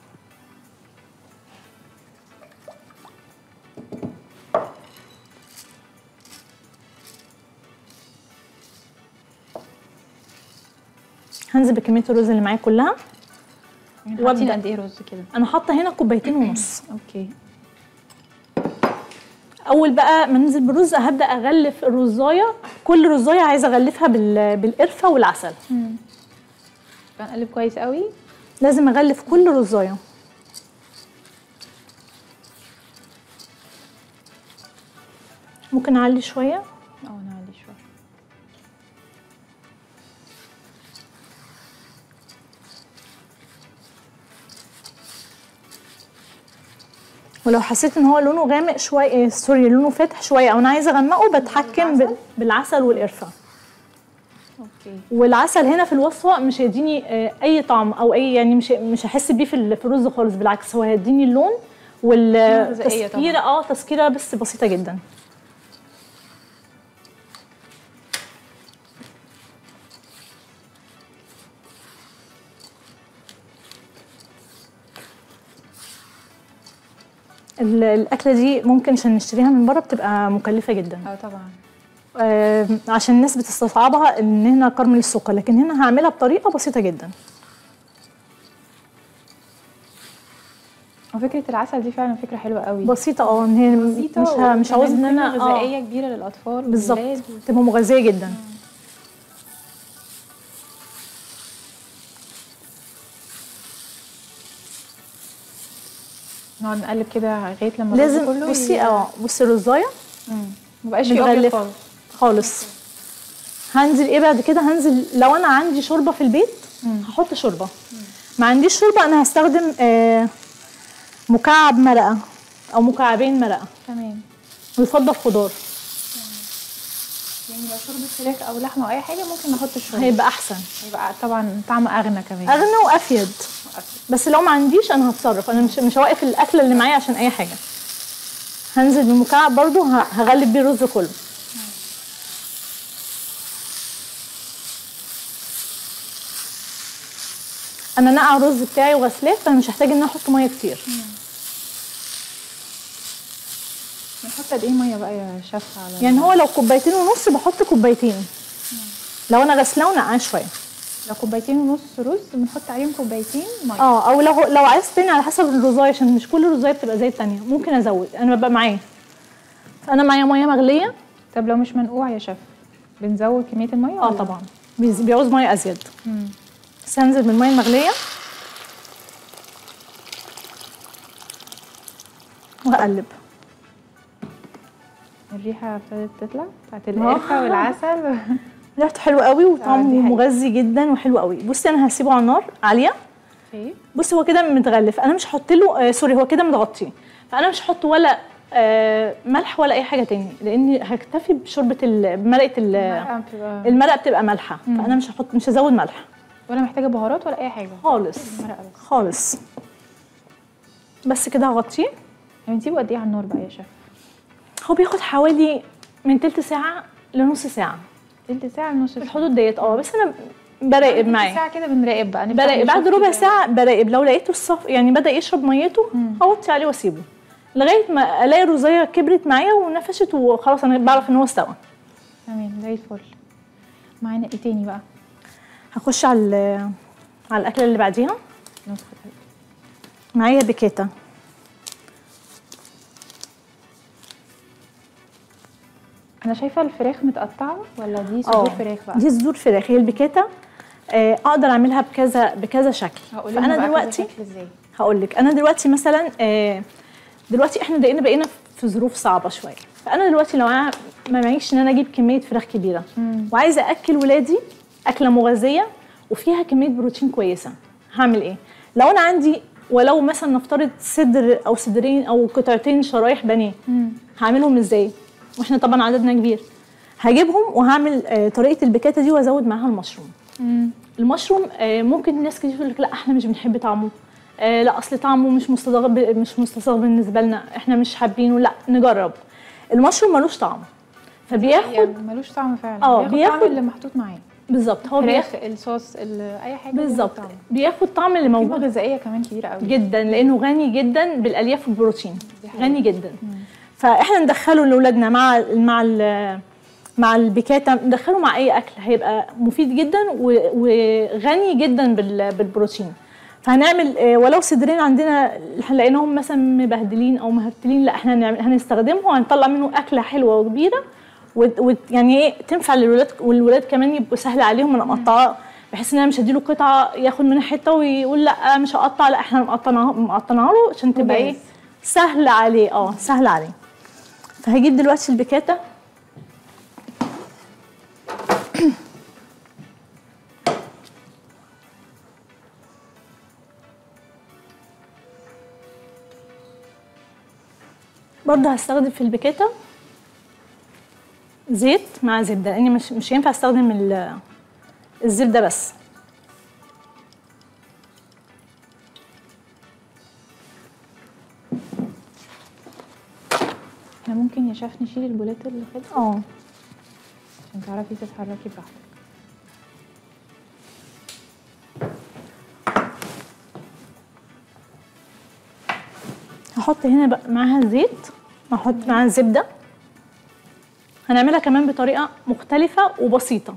Speaker 7: هنزل بكميه الرز اللي معايا كلها
Speaker 2: حاطين
Speaker 7: وأبدأ.
Speaker 2: قد ايه رز كده
Speaker 7: انا حاطه هنا كوبايتين ونص
Speaker 2: اوكي
Speaker 7: اول بقى ما ننزل بالرز هبدا اغلف الرزايه كل رزايه عايزه اغلفها بال- بالقرفه والعسل
Speaker 2: بنقلب كويس قوي
Speaker 7: لازم اغلف كل رزايه ممكن اعلي شويه
Speaker 2: اه نعلي شويه
Speaker 7: ولو حسيت ان هو لونه غامق شويه آه، سوري لونه فاتح شويه او انا عايزه اغمقه بتحكم بال- بالعسل والقرفه
Speaker 2: اوكي
Speaker 7: والعسل هنا في الوصفه مش هيديني آه، اي طعم او اي يعني مش مش هحس بيه في ال- في الرز خالص بالعكس هو هيديني اللون
Speaker 2: غذائية طبعاً.
Speaker 7: والتسكيره اه تسكيره بس بسيطه جدا ال- الاكله دي ممكن عشان نشتريها من بره بتبقى مكلفه جدا
Speaker 2: اه طبعا
Speaker 7: آه، عشان الناس بتستصعبها ان هنا كرمل السكر لكن هنا هعملها بطريقه بسيطه جدا
Speaker 2: وفكره العسل دي فعلا فكره حلوه قوي
Speaker 7: بسيطه اه ان هي
Speaker 2: بسيطه
Speaker 7: مش ه- مش عاوز ان انا
Speaker 2: غذائيه
Speaker 7: اه
Speaker 2: غذائيه كبيره للاطفال
Speaker 7: بالظبط
Speaker 2: والولاد.
Speaker 7: تبقى مغذيه جدا
Speaker 2: نقعد نقلب كده لغايه لما الرز
Speaker 7: لازم
Speaker 2: كله
Speaker 7: بصي
Speaker 2: ي-
Speaker 7: اه بصي الرزايه
Speaker 2: مم. مبقاش فيه ابيض
Speaker 7: متغلفة.
Speaker 2: خالص
Speaker 7: خالص هنزل ايه بعد كده هنزل لو انا عندي شوربه في البيت هحط شوربه ما عنديش شوربه انا هستخدم آه مكعب مرقه او مكعبين مرقه
Speaker 2: تمام
Speaker 7: ويفضل خضار
Speaker 2: يعني لو شوربه فراخ او لحمه او اي حاجه ممكن نحط الشوربه
Speaker 7: هيبقى احسن
Speaker 2: هيبقى طبعا طعم اغنى كمان
Speaker 7: اغنى وافيد بس لو ما عنديش انا هتصرف انا مش مش هوقف الاكله اللي معايا عشان اي حاجه هنزل بالمكعب برضو ه- هغلب بيه الرز كله انا نقع الرز بتاعي وغسلاه فانا مش هحتاج ان انا احط ميه كتير
Speaker 2: نحط قد ايه ميه بقى يا شيف على
Speaker 7: يعني هو لو كوبايتين ونص بحط كوبايتين لو انا غسلاه ونقعاه شويه
Speaker 2: لو كوبايتين ونص رز بنحط عليهم كوبايتين ميه
Speaker 7: اه او لو لو عايز تاني على حسب الرزايه عشان مش كل رزايه بتبقى زي التانيه ممكن ازود انا ببقى معايا فانا معايا ميه مغليه
Speaker 2: طب لو مش منقوع يا شيف بنزود كميه الميه
Speaker 7: اه
Speaker 2: ولا؟
Speaker 7: طبعا بيز- بيعوز ميه ازيد
Speaker 2: مم.
Speaker 7: بس هنزل بالميه المغليه وهقلب
Speaker 2: الريحه ابتدت تطلع بتاعت
Speaker 7: آه.
Speaker 2: القرفه والعسل
Speaker 7: ريحته حلوه قوي
Speaker 2: دي
Speaker 7: وطعمه
Speaker 2: حقيقة.
Speaker 7: مغذي جدا وحلو قوي بصي انا هسيبه على النار عاليه
Speaker 2: اوكي
Speaker 7: بصي هو كده متغلف انا مش هحط له آه سوري هو كده متغطي فانا مش هحط ولا آه ملح ولا اي حاجه تاني لاني هكتفي بشوربه ال- بمرقه ال-
Speaker 2: المرقة بتبقى-
Speaker 7: المرقه بتبقى مالحه فانا مش هحط مش هزود ملح
Speaker 2: ولا محتاجه بهارات ولا اي حاجه
Speaker 7: خالص
Speaker 2: المرقه بس
Speaker 7: خالص بس كده هغطيه
Speaker 2: يعني بنسيبه قد ايه على النار بقى يا شيف
Speaker 7: هو بياخد حوالي من تلت ساعه لنص ساعه
Speaker 2: تلت ساعه لنص
Speaker 7: في
Speaker 2: ساعه
Speaker 7: الحدود ديت اه بس انا براقب
Speaker 2: تلت
Speaker 7: معاه
Speaker 2: ساعه كده بنراقب بقى نفتح
Speaker 7: براقب بعد
Speaker 2: نشوف
Speaker 7: ربع
Speaker 2: كده.
Speaker 7: ساعة براقب لو لقيته الصف يعني بدأ يشرب ميته هوطي عليه واسيبه لغاية ما الاقي الرزاية كبرت معايا ونفشت وخلاص انا بعرف ان هو استوى
Speaker 2: تمام زي الفل معانا ايه تاني بقى
Speaker 7: هخش على ال- على الأكلة اللي بعديها
Speaker 2: نسخه
Speaker 7: معايا بيكاتا
Speaker 2: انا شايفه الفراخ متقطعه ولا دي
Speaker 7: اه
Speaker 2: صدور فراخ بقى
Speaker 7: دي صدور فراخ هي البيكاتا آه، اقدر اعملها بكذا بكذا شكل
Speaker 2: هقول
Speaker 7: فانا
Speaker 2: لنا
Speaker 7: دلوقتي
Speaker 2: ازاي
Speaker 7: هقول لك انا دلوقتي مثلا آه، دلوقتي احنا بقينا بقينا في ظروف صعبه شويه فانا دلوقتي لو انا ما معيش ان انا اجيب كميه فراخ كبيره وعايزه اكل ولادي اكله مغذيه وفيها كميه بروتين كويسه هعمل ايه لو انا عندي ولو مثلا نفترض صدر او صدرين او قطعتين شرايح بانيه هعملهم ازاي واحنا طبعا عددنا كبير هجيبهم وهعمل آه، طريقه البيكاتا دي وازود معاها المشروم المشروم آه، ممكن ناس كتير تقول لك لا احنا مش بنحب طعمه آه، لا اصل طعمه مش مستغرب مش مستساغ بالنسبه لنا احنا مش حابينه لا نجرب المشروم ملوش طعم فبياخد
Speaker 2: يعني ملوش طعم فعلا
Speaker 7: اه،
Speaker 2: بياخد,
Speaker 7: بياخد-
Speaker 2: طعم اللي محطوط معاه
Speaker 7: بالظبط هو
Speaker 2: فراخ
Speaker 7: بياخد
Speaker 2: الصوص ال- اي حاجه بياخد
Speaker 7: بالظبط
Speaker 2: طعم.
Speaker 7: بياخد طعم اللي
Speaker 2: قيمه
Speaker 7: موجود
Speaker 2: غذائيه كمان كبيره قوي
Speaker 7: جدا لانه غني جدا بالالياف والبروتين
Speaker 2: دي حقيقة.
Speaker 7: غني جدا فاحنا ندخله لاولادنا مع مع ال- مع البيكاتا ندخله مع اي اكل هيبقى مفيد جدا و- وغني جدا بال- بالبروتين فهنعمل آه، ولو صدرين عندنا لقيناهم مثلا مبهدلين او مهرتلين لا احنا هنعمل- هنستخدمه وهنطلع منه اكله حلوه وكبيره وت- وت- يعني ايه تنفع للولاد والولاد كمان يبقوا سهل عليهم انا مقطعه بحيث ان انا مش هديله قطعه ياخد منها حته ويقول لا مش هقطع لا احنا مقطعينها مقطعينها له عشان تبقى ايه
Speaker 2: وجاهز.
Speaker 7: سهل عليه اه سهل عليه فهجيب دلوقتي البيكاتا برضه هستخدم في البيكاتا زيت مع زبده لاني مش مش هينفع استخدم ال- الزبده بس
Speaker 2: احنا ممكن يا شيف نشيل البولات اللي خلصت
Speaker 7: اه
Speaker 2: عشان تعرفي تتحركي براحتك
Speaker 7: هحط هنا بقى معاها الزيت هحط معاها الزبده هنعملها كمان بطريقه مختلفه وبسيطه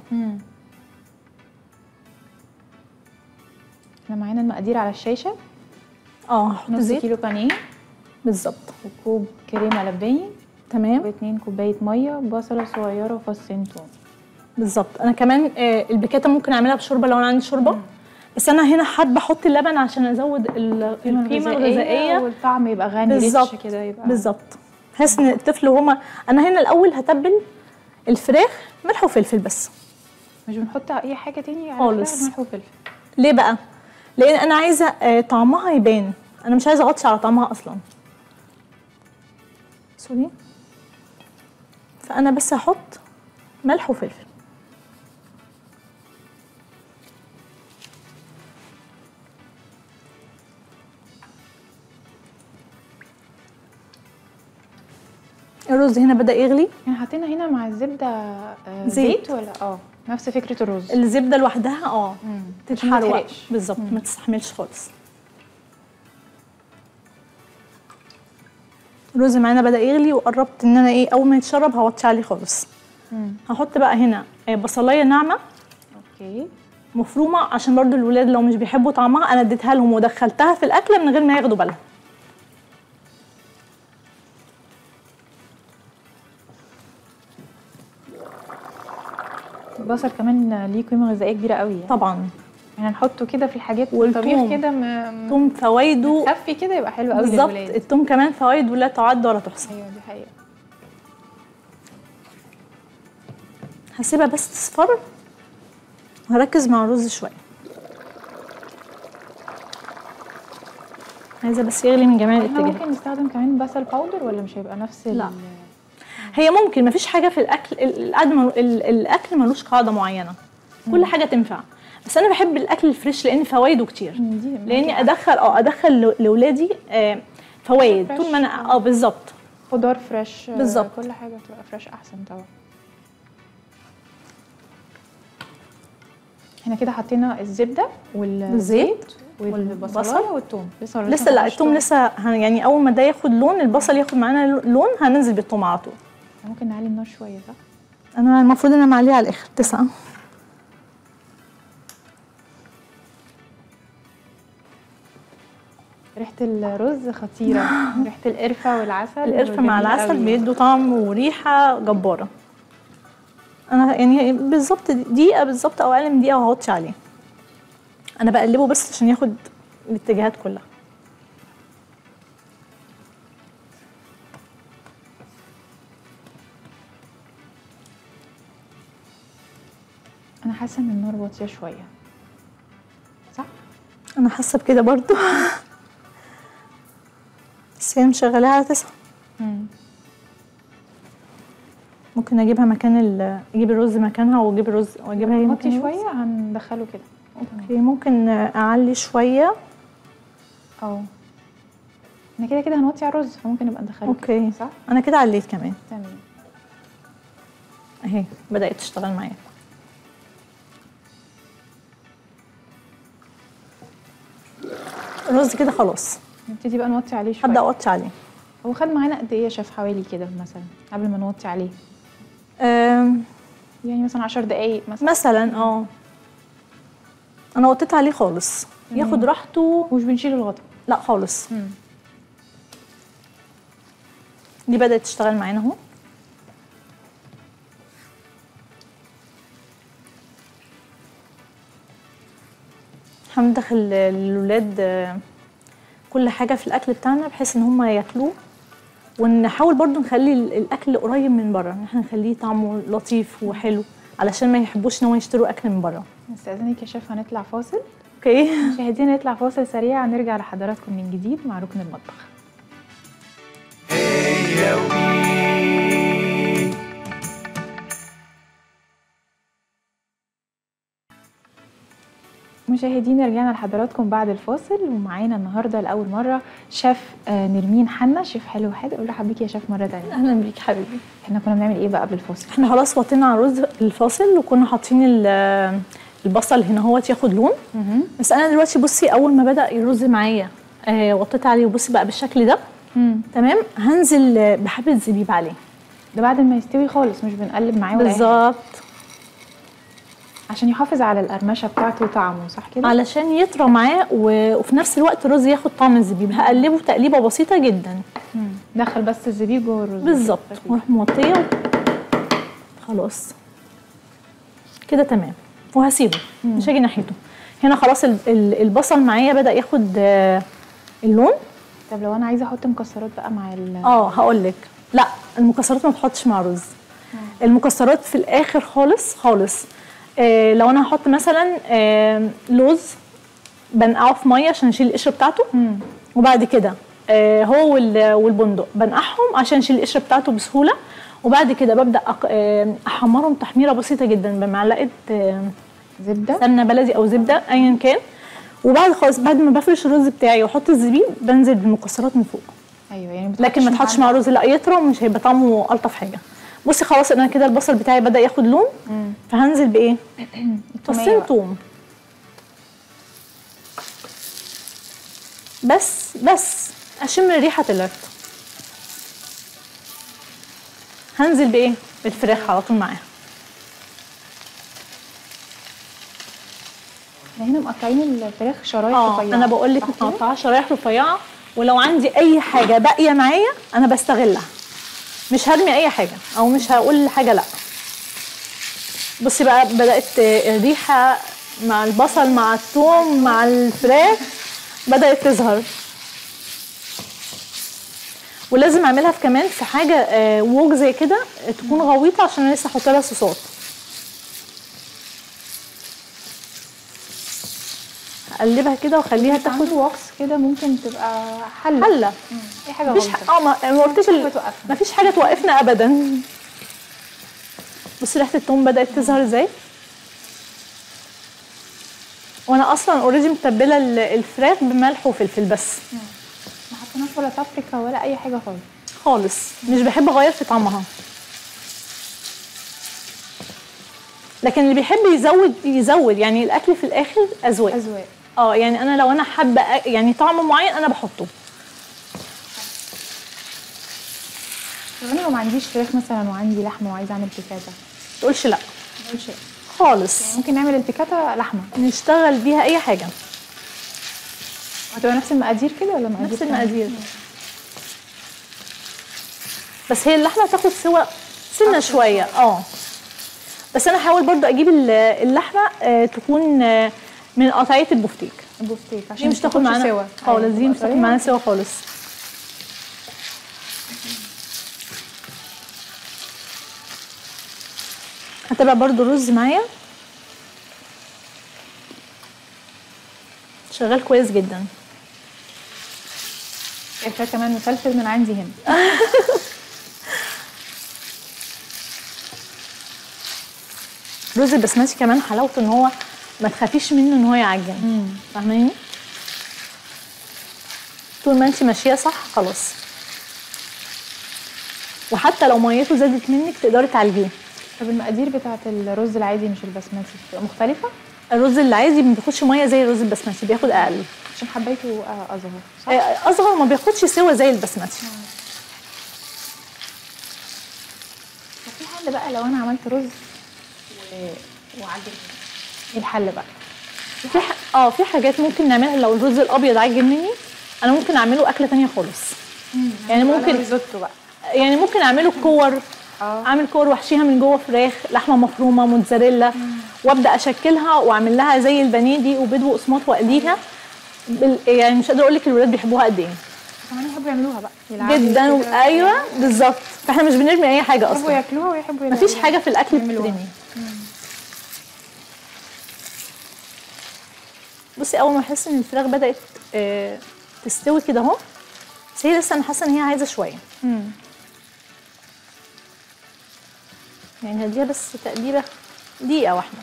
Speaker 2: احنا معانا المقادير على الشاشه
Speaker 7: اه هحط
Speaker 2: نص
Speaker 7: زيت
Speaker 2: كيلو بانيه
Speaker 7: بالظبط
Speaker 2: وكوب كريمه لباني
Speaker 7: تمام
Speaker 2: واتنين كوبايه ميه بصله صغيره وفصين توم
Speaker 7: بالظبط انا كمان آه، البيكاتا ممكن اعملها بشوربه لو انا عندي شوربه بس انا هنا حابه احط اللبن عشان ازود ال- القيمه الغذائيه
Speaker 2: والطعم يبقى غني
Speaker 7: بالظبط
Speaker 2: ريتش كده يبقى
Speaker 7: بالظبط بحيث ان الطفل وهما انا هنا الاول هتبل الفراخ ملح وفلفل بس
Speaker 2: مش بنحط اي حاجه تاني على
Speaker 7: خالص.
Speaker 2: الفراخ، ملح وفلفل
Speaker 7: ليه بقى لان انا عايزه آه، طعمها يبان انا مش عايزه اغطي على طعمها اصلا سوري فانا بس هحط ملح وفلفل الرز هنا بدأ يغلي
Speaker 2: يعني حطينا هنا مع الزبده آه،
Speaker 7: زيت.
Speaker 2: زيت ولا اه نفس فكره الرز
Speaker 7: الزبده لوحدها اه
Speaker 2: مم. عشان ما
Speaker 7: تتحرق
Speaker 2: تتحرقش.
Speaker 7: بالظبط ما تستحملش خالص الرز معانا بدا يغلي وقربت ان انا ايه اول ما يتشرب هوطي عليه خالص
Speaker 2: مم.
Speaker 7: هحط بقى هنا آه، بصلايه ناعمه
Speaker 2: اوكي
Speaker 7: مفرومه عشان برضو الولاد لو مش بيحبوا طعمها انا اديتها لهم ودخلتها في الاكله من غير ما ياخدوا بالهم
Speaker 2: البصل كمان ليه قيمه غذائيه كبيره قوي يعني.
Speaker 7: طبعا
Speaker 2: يعني نحطه كده في الحاجات
Speaker 7: والثوم.
Speaker 2: الطبيخ كده م-
Speaker 7: توم فوائده
Speaker 2: خفي كده يبقى حلو قوي
Speaker 7: بالظبط
Speaker 2: للولاد
Speaker 7: التوم كمان فوائده لا تعد ولا تحصى
Speaker 2: ايوه دي حقيقه
Speaker 7: هسيبها بس تصفر وهركز مع الرز شويه عايزه بس يغلي من جميع
Speaker 2: احنا
Speaker 7: الاتجاهات
Speaker 2: ممكن نستخدم كمان بصل باودر ولا مش هيبقى نفس ال-
Speaker 7: لا. هي ممكن مفيش حاجه في الاكل ال- الأكل ملو- ال- الاكل ملوش قاعده معينه كل حاجه تنفع بس انا بحب الاكل الفريش لان فوائده كتير
Speaker 2: مم، دي
Speaker 7: لاني ادخل اه ادخل ل- لاولادي آه، فوائد
Speaker 2: فريش.
Speaker 7: طول ما انا اه بالظبط
Speaker 2: خضار فريش آه،
Speaker 7: بالظبط.
Speaker 2: كل حاجه تبقى فريش احسن طبعا احنا كده حطينا الزبده والزيت
Speaker 7: والبصل.
Speaker 2: والبصلايه والثوم لسه
Speaker 7: لسه لا التوم لسه هن- يعني اول ما ده ياخد لون البصل ياخد معانا لون هننزل بالتوم على طول
Speaker 2: ممكن نعلي النار شويه صح
Speaker 7: انا المفروض انا معليه على الاخر تسعة
Speaker 2: ريحه الرز خطيره ريحه القرفه والعسل
Speaker 7: القرفه مع
Speaker 2: جميل
Speaker 7: العسل
Speaker 2: قوي.
Speaker 7: بيدوا طعم وريحه جباره انا يعني بالظبط دقيقه بالظبط او اقل من دقيقه وهوطي عليه انا بقلبه بس عشان ياخد الاتجاهات كلها
Speaker 2: انا حاسه ان النار واطيه شويه صح
Speaker 7: انا حاسه بكده برضو بس هي مشغلاها على تسعة
Speaker 2: مم.
Speaker 7: ممكن اجيبها مكان ال اجيب الرز مكانها واجيب الرز واجيبها هي
Speaker 2: نوطي
Speaker 7: مكان الرز.
Speaker 2: شويه هندخله كده
Speaker 7: اوكي ممكن اعلي شويه
Speaker 2: اه احنا كده كده هنوطي على الرز فممكن نبقى ندخله
Speaker 7: اوكي
Speaker 2: كده، صح
Speaker 7: انا كده عليت كمان
Speaker 2: تمام
Speaker 7: اهي بدات تشتغل معايا الرز كده خلاص
Speaker 2: نبتدي بقى نوطي عليه شويه
Speaker 7: هبدا اوطي عليه
Speaker 2: هو خد معانا قد ايه يا شيف حوالي كده مثلا قبل ما نوطي عليه
Speaker 7: أم،
Speaker 2: يعني مثلا 10 دقايق مثلا
Speaker 7: مثلا اه انا وطيت عليه خالص ياخد راحته
Speaker 2: ومش بنشيل الغطا
Speaker 7: لا خالص دي بدات تشتغل معانا اهو هندخل للولاد آه، كل حاجه في الاكل بتاعنا بحيث ان هم ياكلوه ونحاول برضو نخلي ال- الاكل قريب من بره ان احنا نخليه طعمه لطيف وحلو علشان ما يحبوش ان هم يشتروا اكل من بره
Speaker 2: نستأذنك يا شيف هنطلع فاصل
Speaker 7: اوكي
Speaker 2: مشاهدينا نطلع فاصل سريع ونرجع لحضراتكم من جديد مع ركن المطبخ مشاهدينا رجعنا لحضراتكم بعد الفاصل ومعانا النهارده لاول مره شيف آه، نرمين حنا شيف حلو حادق قول حبيك يا شيف مره تانية
Speaker 7: اهلا بيك حبيبي
Speaker 2: احنا كنا بنعمل ايه بقى قبل الفاصل
Speaker 7: احنا خلاص وطينا على الرز الفاصل وكنا حاطين ال- البصل هنا هو ياخد لون
Speaker 2: مهم.
Speaker 7: بس انا دلوقتي بصي اول ما بدا الرز معايا آه وطيت عليه وبصي بقى بالشكل ده
Speaker 2: مم.
Speaker 7: تمام هنزل آه، بحبه زبيب عليه
Speaker 2: ده بعد ما يستوي خالص مش بنقلب معاه ولا أي حاجة.
Speaker 7: بالظبط
Speaker 2: عشان يحافظ على القرمشه بتاعته وطعمه صح كده
Speaker 7: علشان يطرى معاه و- وفي نفس الوقت الرز ياخد طعم الزبيب هقلبه تقليبه بسيطه جدا
Speaker 2: مم. دخل بس الزبيب جوه الرز
Speaker 7: بالظبط واروح موطيه و- خلاص كده تمام وهسيبه مش هاجي ناحيته هنا خلاص ال- ال- البصل معايا بدا ياخد آه، اللون
Speaker 2: طب لو انا عايزه احط مكسرات بقى مع ال
Speaker 7: اه هقول لك لا المكسرات ما تحطش مع رز المكسرات في الاخر خالص خالص آه لو انا هحط مثلا آه لوز بنقعه في ميه عشان اشيل القشره بتاعته
Speaker 2: مم.
Speaker 7: وبعد كده آه هو وال- والبندق بنقعهم عشان اشيل القشره بتاعته بسهوله وبعد كده ببدا أق- آه، احمرهم تحميره بسيطه جدا بمعلقه آه
Speaker 2: زبده
Speaker 7: سمنه بلدي او زبده ايا كان وبعد خالص بعد ما بفرش الرز بتاعي واحط الزبيب بنزل بالمكسرات من فوق
Speaker 2: ايوه يعني
Speaker 7: لكن ما تحطش مع رز لا يطرى ومش هيبقى طعمه الطف حاجه بصي خلاص انا كده البصل بتاعي بدا ياخد لون فهنزل بايه فصين
Speaker 2: بقى.
Speaker 7: توم بس بس اشم ريحه القرفه هنزل بايه بالفراخ على طول معاها
Speaker 2: احنا هنا مقطعين الفراخ شرايح
Speaker 7: اه
Speaker 2: رفيعه
Speaker 7: انا بقول لك
Speaker 2: صح كده؟
Speaker 7: مقطعه شرايح رفيعه ولو عندي اي حاجه باقيه معايا انا بستغلها مش هرمي اي حاجه او مش هقول حاجه لا بصي بقى بدات الريحه مع البصل مع الثوم مع الفراخ بدات تظهر ولازم اعملها في كمان في حاجه آه، ووك زي كده تكون غويطه عشان انا لسه احط لها صوصات اقلبها كده واخليها
Speaker 2: تاخد
Speaker 7: تاخد
Speaker 2: واكس كده ممكن تبقى حله
Speaker 7: حله
Speaker 2: اي حاجه
Speaker 7: مفيش
Speaker 2: غلطه
Speaker 7: ح- اه ما ما قلتش
Speaker 2: حاجة
Speaker 7: ال-
Speaker 2: توقفنا.
Speaker 7: مفيش حاجه توقفنا ابدا بصي ريحه التوم بدات تظهر ازاي وانا اصلا اوريدي متبله ال- الفراخ بملح وفلفل بس
Speaker 2: ما حطيناش ولا بابريكا ولا اي حاجه خالص
Speaker 7: خالص مش بحب اغير في طعمها لكن اللي بيحب يزود يزود يعني الاكل في الاخر اذواق
Speaker 2: اذواق
Speaker 7: اه يعني انا لو انا حابه أ- يعني طعم معين انا بحطه
Speaker 2: طب انا لو ما عنديش فراخ مثلا وعندي لحمه وعايزه اعمل بيكاتا
Speaker 7: تقولش لا
Speaker 2: ما اقولش إيه.
Speaker 7: خالص
Speaker 2: ممكن نعمل البيكاتا لحمه
Speaker 7: نشتغل بيها اي حاجه
Speaker 2: هتبقى نفس المقادير كده ولا مقادير
Speaker 7: نفس
Speaker 2: تانية؟
Speaker 7: المقادير بس هي اللحمه تاخد سوا سنه شويه اه بس انا هحاول برضو اجيب ال- اللحمه آه، تكون آه، من قطعيه البفتيك
Speaker 2: البفتيك
Speaker 7: دي
Speaker 2: عشان
Speaker 7: مش تاخد
Speaker 2: تاخدش
Speaker 7: معانا
Speaker 2: سوا
Speaker 7: خالص
Speaker 2: أيوة،
Speaker 7: دي مش
Speaker 2: تبقى
Speaker 7: تاخد معانا
Speaker 2: طرية.
Speaker 7: سوا خالص هتبقى برضو رز معايا شغال كويس جدا
Speaker 2: شايفاه كمان مفلفل من عندي هنا
Speaker 7: رز البسمتي كمان حلاوته ان هو ما تخافيش منه ان هو يعجن فاهماني طول ما انت ماشيه صح خلاص وحتى لو ميته زادت منك تقدري تعالجيه
Speaker 2: طب المقادير بتاعت الرز العادي مش البسمتي بتبقى مختلفه
Speaker 7: الرز العادي ما بياخدش ميه زي الرز البسمتي بياخد اقل
Speaker 2: عشان حبيته آه، اصغر صح
Speaker 7: آه، اصغر ما بياخدش سوا زي البسمتي
Speaker 2: طب في حل بقى لو انا عملت رز و... وعجن ايه الحل بقى
Speaker 7: في ح... اه في حاجات ممكن نعملها لو الرز الابيض عجن مني انا ممكن اعمله اكله تانية خالص يعني ممكن
Speaker 2: ريزوتو بقى
Speaker 7: يعني ممكن اعمله كور
Speaker 2: اه
Speaker 7: اعمل كور واحشيها من جوه فراخ لحمه مفرومه موتزاريلا وابدا اشكلها واعمل لها زي البانيه دي وبيض وقسماط واقليها بال... يعني مش قادره اقول لك الولاد بيحبوها قد ايه
Speaker 2: كمان يحبوا يعملوها بقى يلعبوا
Speaker 7: جدا
Speaker 2: كده.
Speaker 7: و... ايوه بالظبط فاحنا مش بنرمي اي حاجه
Speaker 2: يحبوا
Speaker 7: اصلا
Speaker 2: ياكلوها ويحبوا يلعبوا
Speaker 7: مفيش حاجه في الاكل
Speaker 2: يعملوها.
Speaker 7: بتترمي بصي اول ما احس ان الفراخ بدات آه، تستوي كده اهو بس هي لسه انا حاسه ان هي عايزه شويه
Speaker 2: مم.
Speaker 7: يعني هديها بس تقليبه دقيقه واحده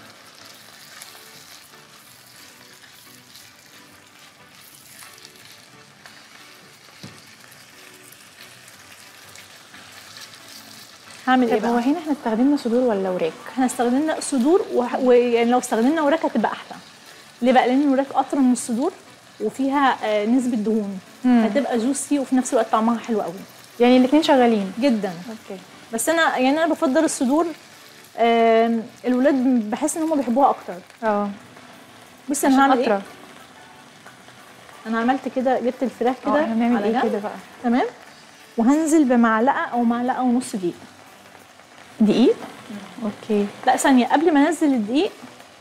Speaker 7: هعمل ايه
Speaker 2: طب هو
Speaker 7: بقى؟
Speaker 2: هنا احنا استخدمنا صدور ولا وراك
Speaker 7: احنا استخدمنا صدور وح- ويعني لو استخدمنا وراك هتبقى احلى ليه بقى لان الوراك اطرى من الصدور وفيها آه، نسبه دهون
Speaker 2: مم.
Speaker 7: هتبقى جوسي وفي نفس الوقت طعمها حلو قوي
Speaker 2: يعني الاثنين شغالين
Speaker 7: جدا
Speaker 2: اوكي
Speaker 7: بس انا يعني انا بفضل الصدور آم، الولاد بحس ان هم بيحبوها اكتر
Speaker 2: اه
Speaker 7: بصي انا هعمل
Speaker 2: أطرى.
Speaker 7: ايه انا عملت كده جبت الفراخ
Speaker 2: اه
Speaker 7: كده
Speaker 2: احنا بنعمل
Speaker 7: على
Speaker 2: ايه
Speaker 7: جنب.
Speaker 2: كده بقى
Speaker 7: تمام وهنزل بمعلقه او معلقه ونص دقيق
Speaker 2: دقيق اوكي
Speaker 7: لا ثانيه قبل ما انزل الدقيق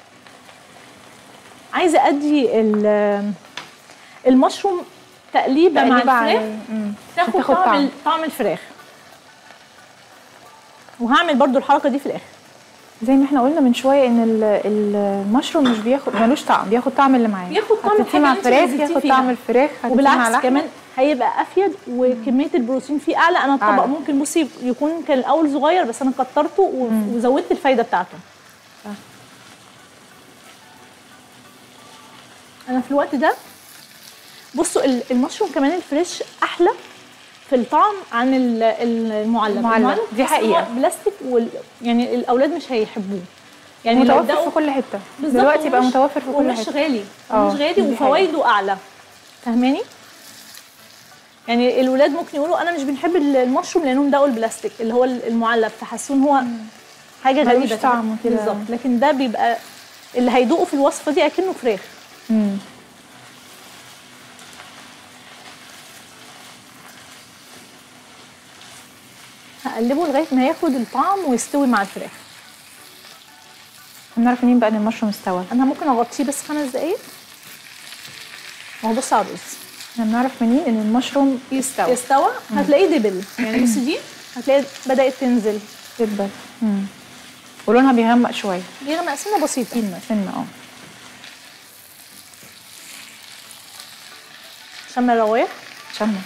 Speaker 7: عايزه ادي ال- المشروم تقليبه مع
Speaker 2: تقليبة
Speaker 7: الفراخ
Speaker 2: على- مم.
Speaker 7: تاخد
Speaker 2: تاخد
Speaker 7: طعم
Speaker 2: طعم.
Speaker 7: ال- طعم الفراخ وهعمل برضو الحركه دي في الاخر
Speaker 2: زي ما احنا قلنا من شويه ان ال- المشروم مش بياخد ملوش طعم بياخد طعم اللي معاه
Speaker 7: بياخد طعم
Speaker 2: حطيتيه
Speaker 7: الحاجة
Speaker 2: مع
Speaker 7: اللي انت
Speaker 2: فراخ
Speaker 7: نزلتيه
Speaker 2: ياخد
Speaker 7: فيها.
Speaker 2: طعم الفراخ حطيتيه مع
Speaker 7: وبالعكس
Speaker 2: لحمة.
Speaker 7: كمان هيبقى افيد وكميه البروتين فيه اعلى انا الطبق
Speaker 2: أعلى.
Speaker 7: ممكن بصي يكون كان الاول صغير بس انا كترته و- وزودت الفايده بتاعته
Speaker 2: صح.
Speaker 7: انا في الوقت ده بصوا ال- المشروم كمان الفريش احلى في الطعم عن ال- ال- المعلب
Speaker 2: المعلب. دي
Speaker 7: تحس إن هو
Speaker 2: حقيقة.
Speaker 7: بلاستيك وال... يعني الاولاد مش هيحبوه يعني لو
Speaker 2: متوفر
Speaker 7: دقوا-
Speaker 2: في كل حته
Speaker 7: بالظبط
Speaker 2: دلوقتي بقى
Speaker 7: ومش-
Speaker 2: متوفر في كل
Speaker 7: ومش
Speaker 2: حته
Speaker 7: غالي
Speaker 2: اه،
Speaker 7: مش غالي
Speaker 2: دي حقيقة.
Speaker 7: وفوائده اعلى فاهماني يعني الولاد ممكن يقولوا انا مش بنحب المشروم لانهم دقوا البلاستيك اللي هو المعلب فحسوا ان هو حاجه
Speaker 2: ملوش
Speaker 7: غريبه
Speaker 2: طعم كده.
Speaker 7: بالظبط لكن ده بيبقى اللي هيدوقوا في الوصفه دي اكنه فراخ
Speaker 2: مم.
Speaker 7: هقلبه لغايه ما ياخد الطعم ويستوي مع الفراخ
Speaker 2: هنعرف منين بقى ان المشروم استوى
Speaker 7: انا ممكن اغطيه بس خمس دقايق وهو بص على الرز
Speaker 2: احنا بنعرف منين ان المشروم يستوى
Speaker 7: يستوى هتلاقيه دبل يعني بص دي هتلاقي بدات تنزل
Speaker 2: يدبل مم. ولونها بيغمق شويه
Speaker 7: بيغمق سنه بسيطه
Speaker 2: سنه اه
Speaker 7: شم الروايح
Speaker 2: شمع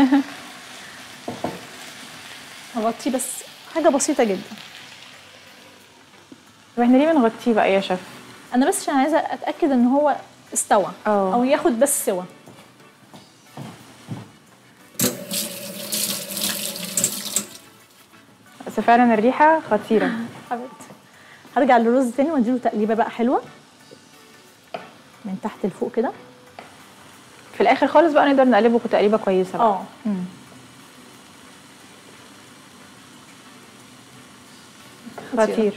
Speaker 7: هغطيه بس حاجه بسيطه جدا
Speaker 2: طب احنا ليه بنغطيه بقى يا شيف
Speaker 7: انا بس عشان عايزه اتاكد ان هو استوى
Speaker 2: اه.
Speaker 7: او ياخد بس سوا
Speaker 2: بس فعلا الريحه خطيره
Speaker 7: حبيبتي هرجع للرز تاني واديله تقليبه بقى حلوه من تحت لفوق كده
Speaker 2: في الاخر خالص بقى نقدر نقلبه تقليبه كويسه بقى.
Speaker 7: اه
Speaker 2: مم. خطير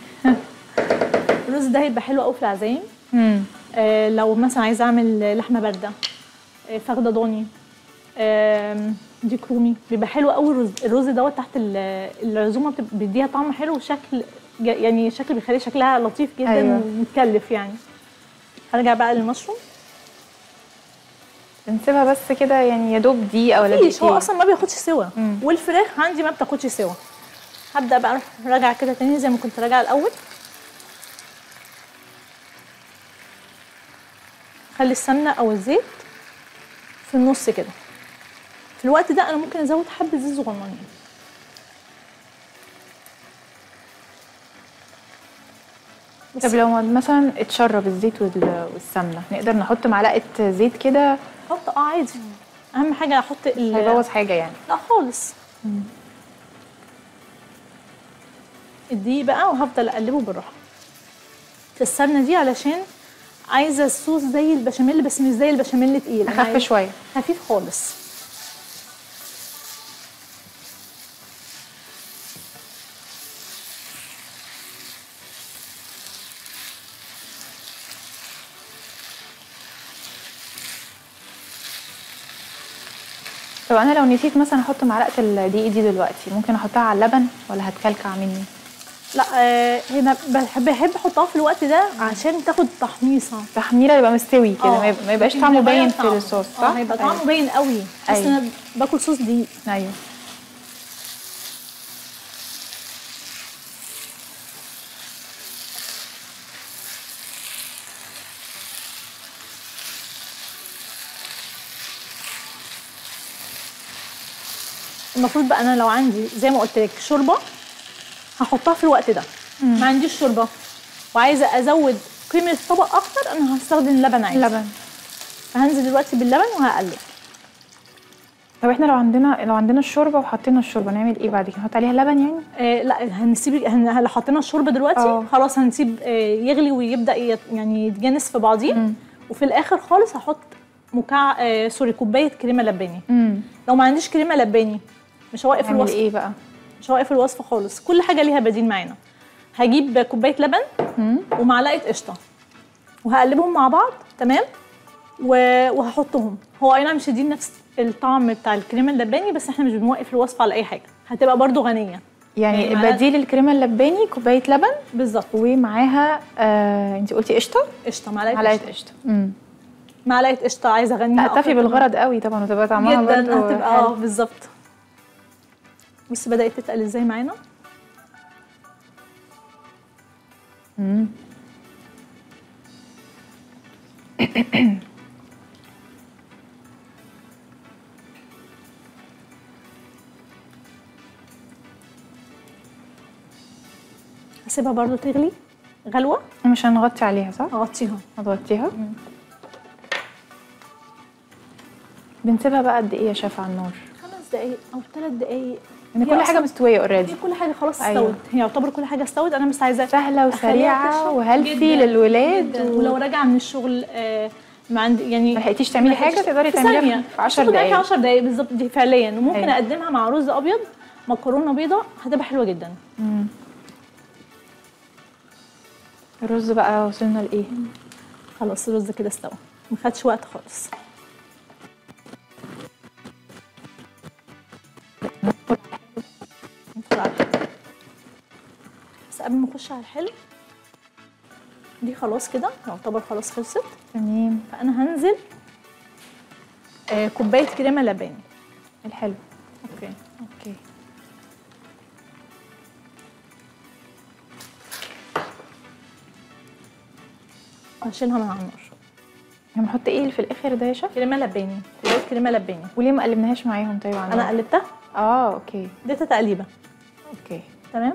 Speaker 7: الرز ده هيبقى حلو قوي في العزايم
Speaker 2: مم.
Speaker 7: آه لو مثلا عايزه اعمل لحمه بارده آه فخده ضاني آم، ديك رومي بيبقى حلو قوي الرز الرز دوت تحت ال- العزومه بتبقى- بيديها طعم حلو وشكل ج- يعني شكل بيخلي شكلها لطيف جدا
Speaker 2: أيوة.
Speaker 7: ومتكلف يعني هرجع بقى للمشروم
Speaker 2: بنسيبها بس كده يعني يا دوب دقيقه ولا
Speaker 7: مفيش هو
Speaker 2: دقيقتين
Speaker 7: اصلا ما بياخدش سوا
Speaker 2: مم.
Speaker 7: والفراخ عندي ما بتاخدش سوا هبدا بقى راجع كده تاني زي ما كنت راجعه الاول خلي السمنه او الزيت في النص كده في الوقت ده انا ممكن ازود حبه زيت صغننين بس
Speaker 2: طب لو مثلا اتشرب الزيت وال- والسمنه نقدر نحط معلقه زيت كده
Speaker 7: حط اه عادي اهم حاجه احط ال-
Speaker 2: هيبوظ حاجه يعني
Speaker 7: لا خالص الدقيق بقى وهفضل اقلبه بالراحه في السمنه دي علشان عايزه الصوص زي البشاميل بس مش زي البشاميل تقيل أنا
Speaker 2: اخف
Speaker 7: عايزة
Speaker 2: شويه
Speaker 7: خفيف خالص
Speaker 2: طب انا لو نسيت مثلا احط معلقه الدقيق دي دلوقتي ممكن احطها على اللبن ولا هتكلكع مني
Speaker 7: لا آه هنا بحب بحب احطها في الوقت ده عشان تاخد تحميصه
Speaker 2: تحميره يبقى مستوي كده
Speaker 7: آه.
Speaker 2: ما يبقى- ما يبقاش
Speaker 7: لكن
Speaker 2: طعمه
Speaker 7: بيغير
Speaker 2: باين في
Speaker 7: طعمه.
Speaker 2: الصوص صح
Speaker 7: اه هيبقى طعمه باين قوي بس
Speaker 2: أيوة.
Speaker 7: انا باكل صوص دقيق
Speaker 2: ايوه
Speaker 7: المفروض بقى انا لو عندي زي ما قلت لك شوربه هحطها في الوقت ده ما عنديش شوربه وعايزه ازود قيمه الطبق اكتر انا هستخدم لبن عادي
Speaker 2: لبن
Speaker 7: فهنزل دلوقتي باللبن وهقلب
Speaker 2: طب احنا لو عندنا لو عندنا الشوربه وحطينا الشوربه نعمل ايه بعد كده نحط عليها لبن يعني
Speaker 7: آه لا هنسيب هن... لو حطينا الشوربه دلوقتي
Speaker 2: اه.
Speaker 7: خلاص هنسيب آه يغلي ويبدا يت... يعني يتجانس في بعضيه وفي الاخر خالص هحط مكع آه سوري كوبايه كريمه لباني
Speaker 2: امم
Speaker 7: لو ما عنديش كريمه لباني مش هوقف
Speaker 2: نعمل
Speaker 7: الوصفه
Speaker 2: ايه بقى
Speaker 7: مش هوقف الوصفه خالص كل حاجه ليها بديل معانا هجيب كوبايه لبن ومعلقه قشطه وهقلبهم مع بعض تمام و... وهحطهم هو اي نعم مش هيديني نفس الطعم بتاع الكريمه اللباني بس احنا مش بنوقف الوصفه على اي حاجه هتبقى برضو غنيه
Speaker 2: يعني
Speaker 7: يعني معلقة-
Speaker 2: بديل الكريمه اللباني كوبايه لبن
Speaker 7: بالظبط
Speaker 2: ومعاها آه انت قلتي قشطه
Speaker 7: قشطه معلقه
Speaker 2: معلقه
Speaker 7: قشطه
Speaker 2: قشطه امم
Speaker 7: معلقه قشطه عايزه اغنيها
Speaker 2: لا تفي
Speaker 7: أكتر
Speaker 2: بالغرض قوي طبعا وتبقى طعمها
Speaker 7: جدا
Speaker 2: برضو
Speaker 7: هتبقى
Speaker 2: حلو.
Speaker 7: اه بالظبط بص بدات تتقل ازاي معانا
Speaker 2: مم.
Speaker 7: هسيبها برضو تغلي غلوه
Speaker 2: مش هنغطي عليها صح
Speaker 7: اغطيها
Speaker 2: هتغطيها بنسيبها بقى قد ايه يا شيف على النار
Speaker 7: خمس دقايق او ثلاث دقايق
Speaker 2: ان
Speaker 7: هي
Speaker 2: كل حاجه
Speaker 7: أصلاً-
Speaker 2: مستويه اوريدي
Speaker 7: هي كل حاجه خلاص
Speaker 2: أيوة.
Speaker 7: استوت هي يعتبر كل حاجه استوت انا بس عايزه
Speaker 2: سهله
Speaker 7: أخليها
Speaker 2: وسريعه
Speaker 7: تشرب
Speaker 2: وهيلثي
Speaker 7: جداً،
Speaker 2: للولاد
Speaker 7: جداً.
Speaker 2: و...
Speaker 7: ولو راجعه من الشغل آه ما عندي يعني
Speaker 2: ما لحقتيش تعملي
Speaker 7: ما لحقتش-
Speaker 2: حاجة تقدري
Speaker 7: في
Speaker 2: تعمليها
Speaker 7: ثانية.
Speaker 2: في 10
Speaker 7: تاخد معاكي
Speaker 2: دقايق.
Speaker 7: 10 دقايق بالظبط دي فعليا وممكن
Speaker 2: أيوة.
Speaker 7: اقدمها مع رز ابيض مكرونه بيضاء هتبقى حلوه جدا
Speaker 2: الرز بقى وصلنا لايه
Speaker 7: خلاص الرز كده استوى ما خدش وقت خالص ندخل على الحلو. بس قبل ما نخش على الحلو دي خلاص كده يعتبر خلاص خلصت
Speaker 2: تمام
Speaker 7: فانا هنزل آه كوبايه كريمه لباني
Speaker 2: الحلو
Speaker 7: اوكي
Speaker 2: اوكي
Speaker 7: هشيلها من على النار
Speaker 2: هنحط ايه في الاخر ده يا شيف
Speaker 7: كريمه لباني كوبايه كريمه لباني
Speaker 2: وليه ما قلبناهاش معاهم طيب على
Speaker 7: انا
Speaker 2: النار؟
Speaker 7: قلبتها
Speaker 2: اه اوكي
Speaker 7: اديتها تقليبه
Speaker 2: اوكي
Speaker 7: تمام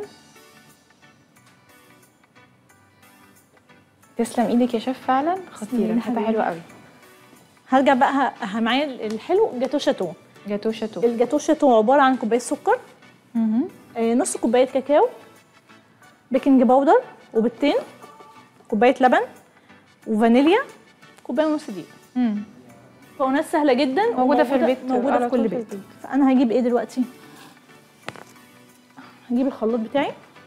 Speaker 2: تسلم ايدك يا شيف فعلا خطيره
Speaker 7: تسلمي
Speaker 2: ريحتها
Speaker 7: حبيبي.
Speaker 2: حلوه قوي
Speaker 7: هرجع بقى ه- ه- معايا الحلو جاتو شاتو
Speaker 2: جاتو شاتو
Speaker 7: الجاتو شاتو عباره عن كوبايه سكر
Speaker 2: مهم.
Speaker 7: آه، نص كوبايه كاكاو بيكنج باودر وبيضتين كوبايه لبن وفانيليا كوبايه ونص دقيق
Speaker 2: مم.
Speaker 7: مكونات سهله جدا
Speaker 2: موجودة في
Speaker 7: وموجودة-
Speaker 2: البيت
Speaker 7: موجوده
Speaker 2: على
Speaker 7: في كل
Speaker 2: طول في
Speaker 7: بيت
Speaker 2: البيت.
Speaker 7: فانا هجيب ايه دلوقتي هجيب الخلاط بتاعي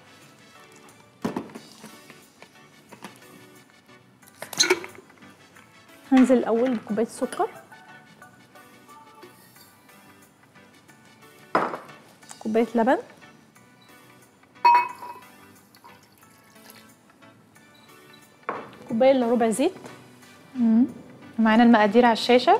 Speaker 7: هنزل الاول بكوبايه السكر كوبايه لبن كوبايه الا ربع زيت
Speaker 2: معانا المقادير على الشاشه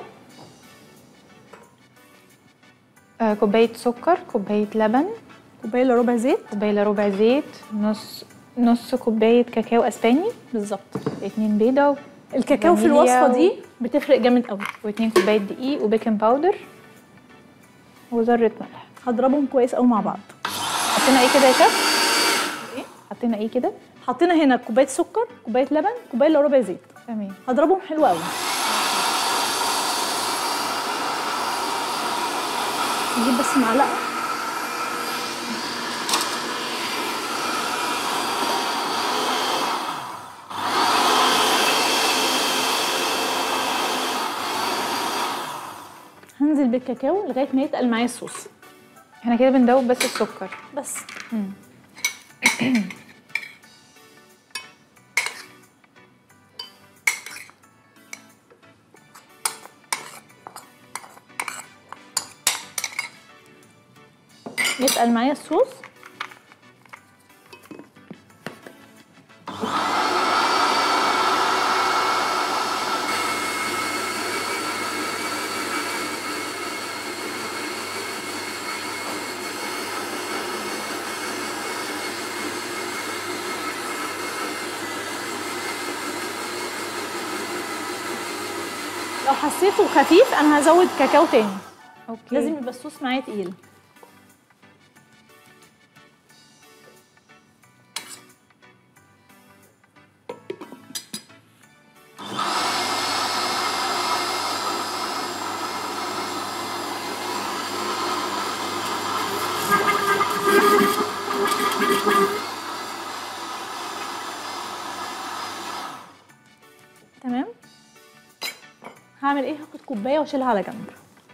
Speaker 2: آه كوبايه سكر كوبايه لبن
Speaker 7: كوبايه الا ربع زيت
Speaker 2: كوبايه الا ربع زيت نص نص كوبايه كاكاو اسباني
Speaker 7: بالظبط
Speaker 2: اتنين بيضه
Speaker 7: الكاكاو في
Speaker 2: فانيليا
Speaker 7: الوصفه
Speaker 2: و-
Speaker 7: دي بتفرق جامد قوي
Speaker 2: واتنين كوبايه دقيق وبيكنج باودر وذره ملح
Speaker 7: هضربهم كويس قوي مع بعض
Speaker 2: حطينا ايه كده يا شيف حطينا ايه كده
Speaker 7: حطينا هنا كوبايه سكر كوبايه لبن كوبايه الا ربع زيت
Speaker 2: تمام
Speaker 7: هضربهم حلو قوي نجيب بس معلقه هنزل بالكاكاو لغايه ما يتقل معايا الصوص
Speaker 2: احنا كده بندوب بس السكر
Speaker 7: بس يتقل معايا الصوص لو حسيته خفيف انا هزود كاكاو تاني
Speaker 2: اوكي
Speaker 7: لازم يبقى الصوص معايا تقيل تمام هعمل ايه هاخد كوبايه واشيلها على جنب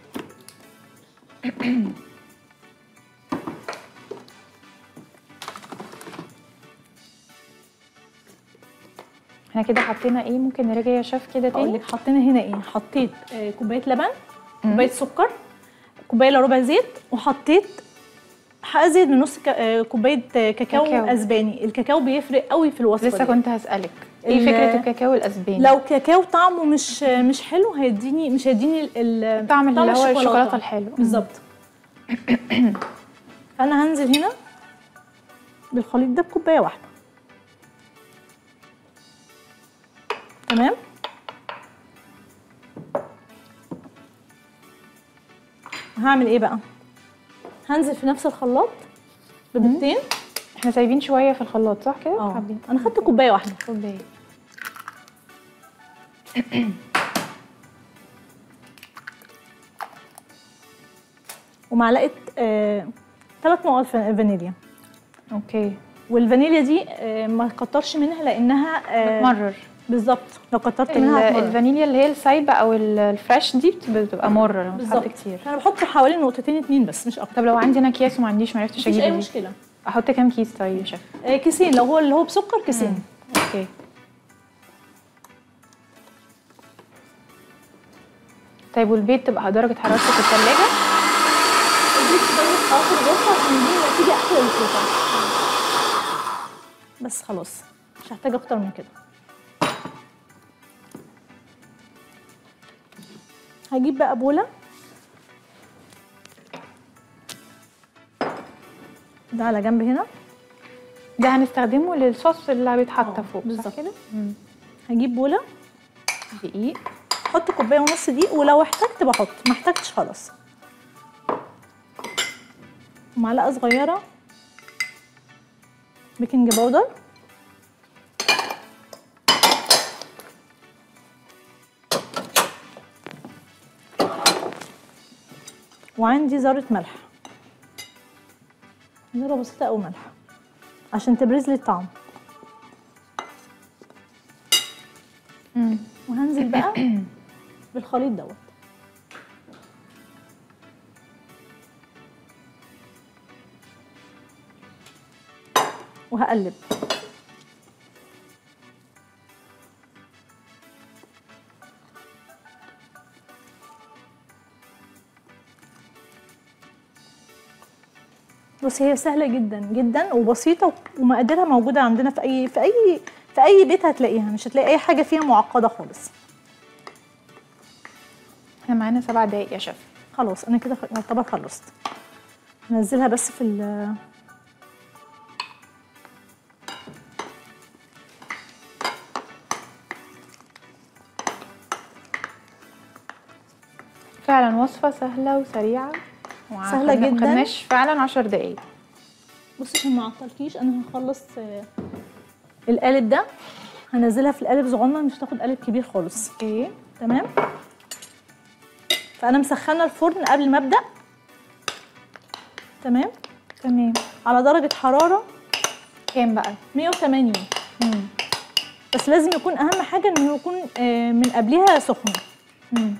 Speaker 2: احنا كده حطينا ايه ممكن نراجع يا شيف كده
Speaker 7: اقول
Speaker 2: تاني
Speaker 7: لك حطينا هنا ايه حطيت آه، كوبايه لبن كوبايه سكر كوبايه الا ربع زيت وحطيت هزيد من نص كا- آه، كوبايه آه، كاكاو,
Speaker 2: كاكاو.
Speaker 7: اسباني الكاكاو بيفرق قوي في الوصفه
Speaker 2: لسه
Speaker 7: دي.
Speaker 2: كنت هسألك ايه
Speaker 7: ال-
Speaker 2: فكرة الكاكاو الاسباني
Speaker 7: لو كاكاو طعمه مش مش حلو هيديني مش هيديني ال- ال-
Speaker 2: طعم اللي هو الشوكولاتة الحلو
Speaker 7: بالظبط فانا هنزل هنا بالخليط ده بكوبايه واحده تمام هعمل ايه بقى هنزل في نفس الخلاط ببيضتين
Speaker 2: احنا سايبين شوية في الخلاط صح كده
Speaker 7: اه
Speaker 2: حابين
Speaker 7: انا خدت كوبايه واحده
Speaker 2: كوباية
Speaker 7: ومعلقه آه، ثلاث نقط فا- فانيليا
Speaker 2: اوكي
Speaker 7: والفانيليا دي آه، ما كترش منها لانها آه،
Speaker 2: بتمرر
Speaker 7: بالظبط لو كترت
Speaker 2: ال-
Speaker 7: منها هتمرر.
Speaker 2: الفانيليا اللي هي السايبه او ال- الفريش دي بت- بتبقى مره لما
Speaker 7: بالظبط
Speaker 2: بتحط كتير
Speaker 7: انا بحط حوالي نقطتين اتنين بس مش اكتر
Speaker 2: طب لو عندي انا اكياس وما عنديش ما عرفتش
Speaker 7: مفيش
Speaker 2: اجيب
Speaker 7: اي
Speaker 2: دي
Speaker 7: مشكله
Speaker 2: احط كام كيس طيب يا شيف
Speaker 7: آه، كيسين لو هو اللي هو بسكر كيسين
Speaker 2: اوكي طيب والبيت تبقى درجه حرارته في الثلاجه
Speaker 7: اديك درجه حراره الغرفه عشان دي النتيجه احلى للكوكا بس خلاص مش هحتاج اكتر من كده هجيب بقى بوله ده على جنب هنا
Speaker 2: ده هنستخدمه للصوص اللي بيتحط
Speaker 7: آه،
Speaker 2: فوق صح
Speaker 7: بالظبط.
Speaker 2: كده
Speaker 7: هجيب بوله
Speaker 2: دقيق
Speaker 7: احط كوبايه ونص دقيق ولو احتجت بحط ما احتجتش خلاص معلقه صغيره بيكنج باودر وعندي ذره ملح ذره بسيطه او ملح عشان تبرز لي الطعم وهنزل بقى بالخليط دوت وهقلب بص هي سهلة جدا جدا وبسيطة ومقاديرها موجودة عندنا في أي في أي في أي بيت هتلاقيها مش هتلاقي أي حاجة فيها معقدة خالص
Speaker 2: احنا معانا سبع دقايق يا شيف
Speaker 7: خلاص انا كده خ- يعتبر خلصت هنزلها بس في ال
Speaker 2: فعلا وصفه سهله وسريعه وع-
Speaker 7: سهلة
Speaker 2: خدنا-
Speaker 7: جداً.
Speaker 2: خدناش فعلا 10 دقايق
Speaker 7: بصي عشان ما اعطلكيش انا هخلص آه، القالب ده هنزلها في القالب صغنن مش هتاخد قالب كبير خالص
Speaker 2: اوكي
Speaker 7: تمام فانا مسخنه الفرن قبل ما ابدا تمام
Speaker 2: تمام
Speaker 7: على درجه حراره
Speaker 2: كام بقى
Speaker 7: 180 بس لازم يكون اهم حاجه انه يكون آه، من قبلها سخن
Speaker 2: مم.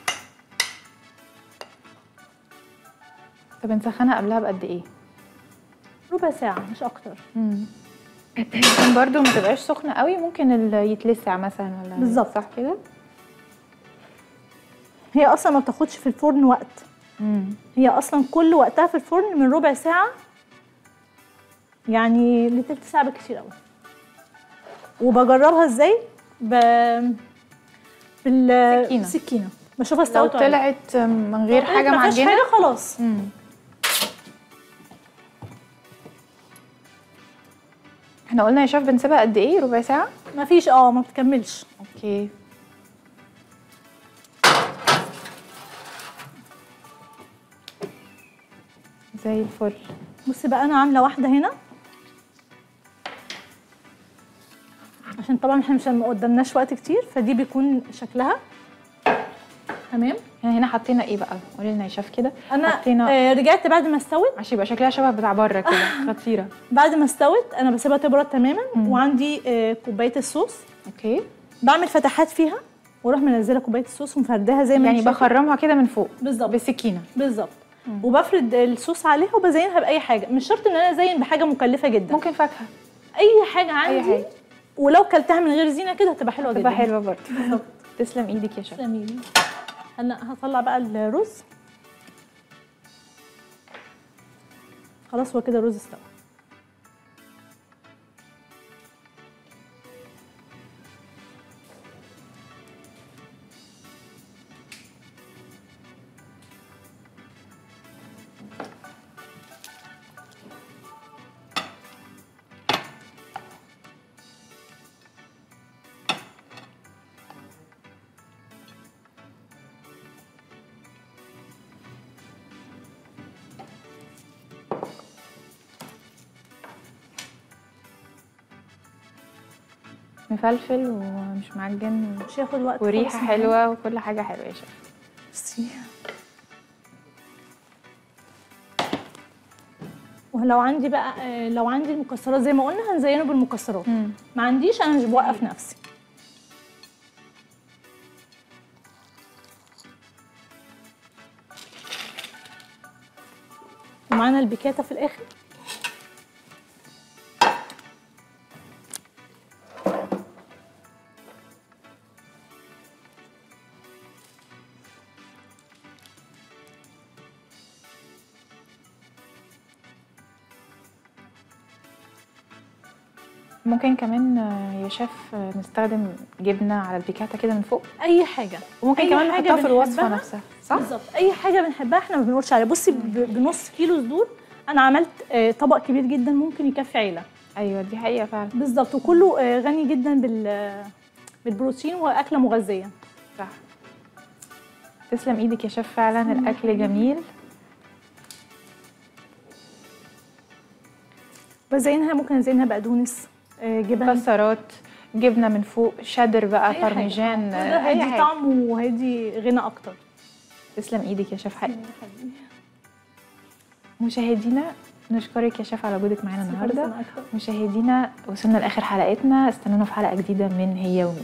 Speaker 2: طب نسخنها قبلها بقد ايه
Speaker 7: ربع ساعه مش اكتر
Speaker 2: عشان برضو ما تبقاش سخنه قوي ممكن ال- يتلسع مثلا ولا
Speaker 7: بالظبط.
Speaker 2: صح كده
Speaker 7: هي اصلا ما بتاخدش في الفرن وقت هي اصلا كل وقتها في الفرن من ربع ساعه يعني لتلت ساعه بالكتير قوي وبجربها ازاي ب بال
Speaker 2: سكينة.
Speaker 7: سكينه بشوفها
Speaker 2: لو
Speaker 7: استوت ولا لا.
Speaker 2: طلعت من غير حاجه
Speaker 7: ما فيهاش
Speaker 2: معجنه
Speaker 7: حاجه خلاص
Speaker 2: مم. احنا قلنا يا شيف بنسيبها قد ايه ربع ساعه
Speaker 7: ما فيش اه ما بتكملش
Speaker 2: اوكي زي الفل
Speaker 7: بصي بقى انا عامله واحده هنا عشان طبعا احنا مش ما قدامناش وقت كتير فدي بيكون شكلها تمام
Speaker 2: هنا هنا حطينا ايه بقى قولي لنا يا شيف كده
Speaker 7: انا
Speaker 2: حطينا
Speaker 7: آه رجعت بعد ما استوت
Speaker 2: عشان يبقى شكلها شبه بتاع بره كده خطيره
Speaker 7: بعد ما استوت انا بسيبها تبرد تماما وعندي آه كوبايه الصوص
Speaker 2: اوكي
Speaker 7: بعمل فتحات فيها واروح منزله كوبايه الصوص ومفردها زي ما
Speaker 2: يعني
Speaker 7: انت شايفة.
Speaker 2: بخرمها كده من فوق
Speaker 7: بالظبط
Speaker 2: بالسكينه
Speaker 7: بالظبط وبفرد الصوص عليها وبزينها باي حاجه مش شرط ان انا ازين بحاجه مكلفه جدا
Speaker 2: ممكن فاكهه
Speaker 7: اي حاجه عندي
Speaker 2: أي حاجة.
Speaker 7: ولو كلتها من غير زينه كده هتبقى حلوه جدا
Speaker 2: تبقى حلوه برضه تسلم ايدك يا شيف
Speaker 7: تسلميلي انا هطلع بقى الرز خلاص هو كده الرز استوى
Speaker 2: مفلفل ومش معجن
Speaker 7: مش هياخد وقت
Speaker 2: وريحه
Speaker 7: خالص
Speaker 2: حلوه وكل حاجه حلوه يا شيف
Speaker 7: بصي ولو عندي بقى آه، لو عندي المكسرات زي ما قلنا هنزينه بالمكسرات ما عنديش انا مش بوقف نفسي معانا البيكاتا في الاخر
Speaker 2: ممكن كمان آه، يا شيف آه، نستخدم جبنه على البيكاتا كده من فوق
Speaker 7: اي حاجه
Speaker 2: وممكن
Speaker 7: أي
Speaker 2: كمان
Speaker 7: حاجة
Speaker 2: نحطها في الوصفه
Speaker 7: بنحبها.
Speaker 2: نفسها صح
Speaker 7: بالظبط اي حاجه بنحبها احنا ما بنقولش عليها بصي ب- بنص كيلو صدور انا عملت آه، طبق كبير جدا ممكن يكفي عيله
Speaker 2: ايوه دي حقيقه فعلا
Speaker 7: بالظبط وكله آه، غني جدا بال بالبروتين واكله مغذيه
Speaker 2: صح تسلم ايدك يا شيف فعلا الاكل جميل
Speaker 7: بزينها ممكن ازينها بقدونس آه، جبن
Speaker 2: مكسرات جبنه من فوق شادر بقى
Speaker 7: أي حاجة.
Speaker 2: بارميجان
Speaker 7: ده
Speaker 2: آه، اي
Speaker 7: هيدي
Speaker 2: حاجه
Speaker 7: طعم وهيدي غنى اكتر
Speaker 2: تسلم ايدك يا شيف حقيقي مشاهدينا نشكرك يا شيف على وجودك معانا النهارده
Speaker 7: سنة أكتر.
Speaker 2: مشاهدينا وصلنا لاخر حلقتنا استنونا في حلقه جديده من هي ومين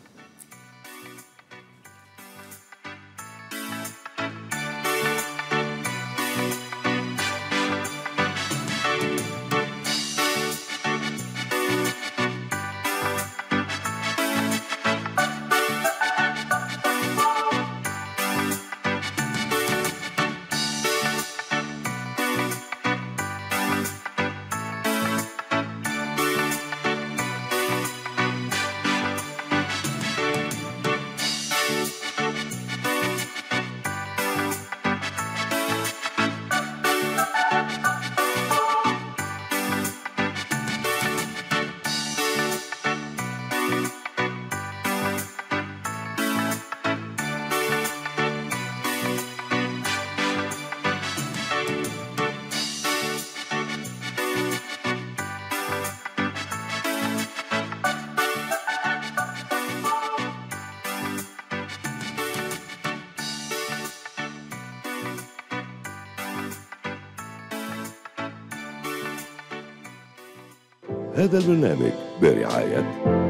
Speaker 8: هذا البرنامج برعاية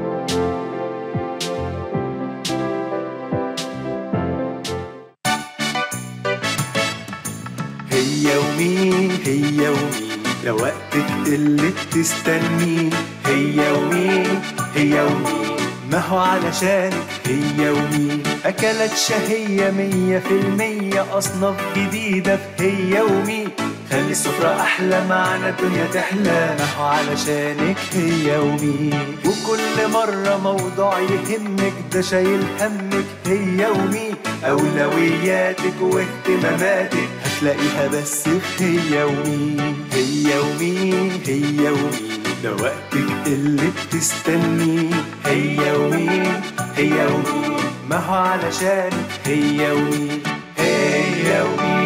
Speaker 1: هي ومين هي ومين لو وقتك اللي بتستنيه هي ومين هي ومين ما هو علشانك هي ومين أكلت شهية مية في المية أصناف جديدة في هي ومين خلي السفرة أحلى معنا الدنيا تحلى ما هو علشانك هي ومين وكل مرة موضوع يهمك ده شايل همك هي ومين أولوياتك واهتماماتك هتلاقيها بس في هي ومين هي ومين هي ومين ده وقتك اللي بتستنيه هي ومين هي ومين ما هو علشان هي ومين هي ومين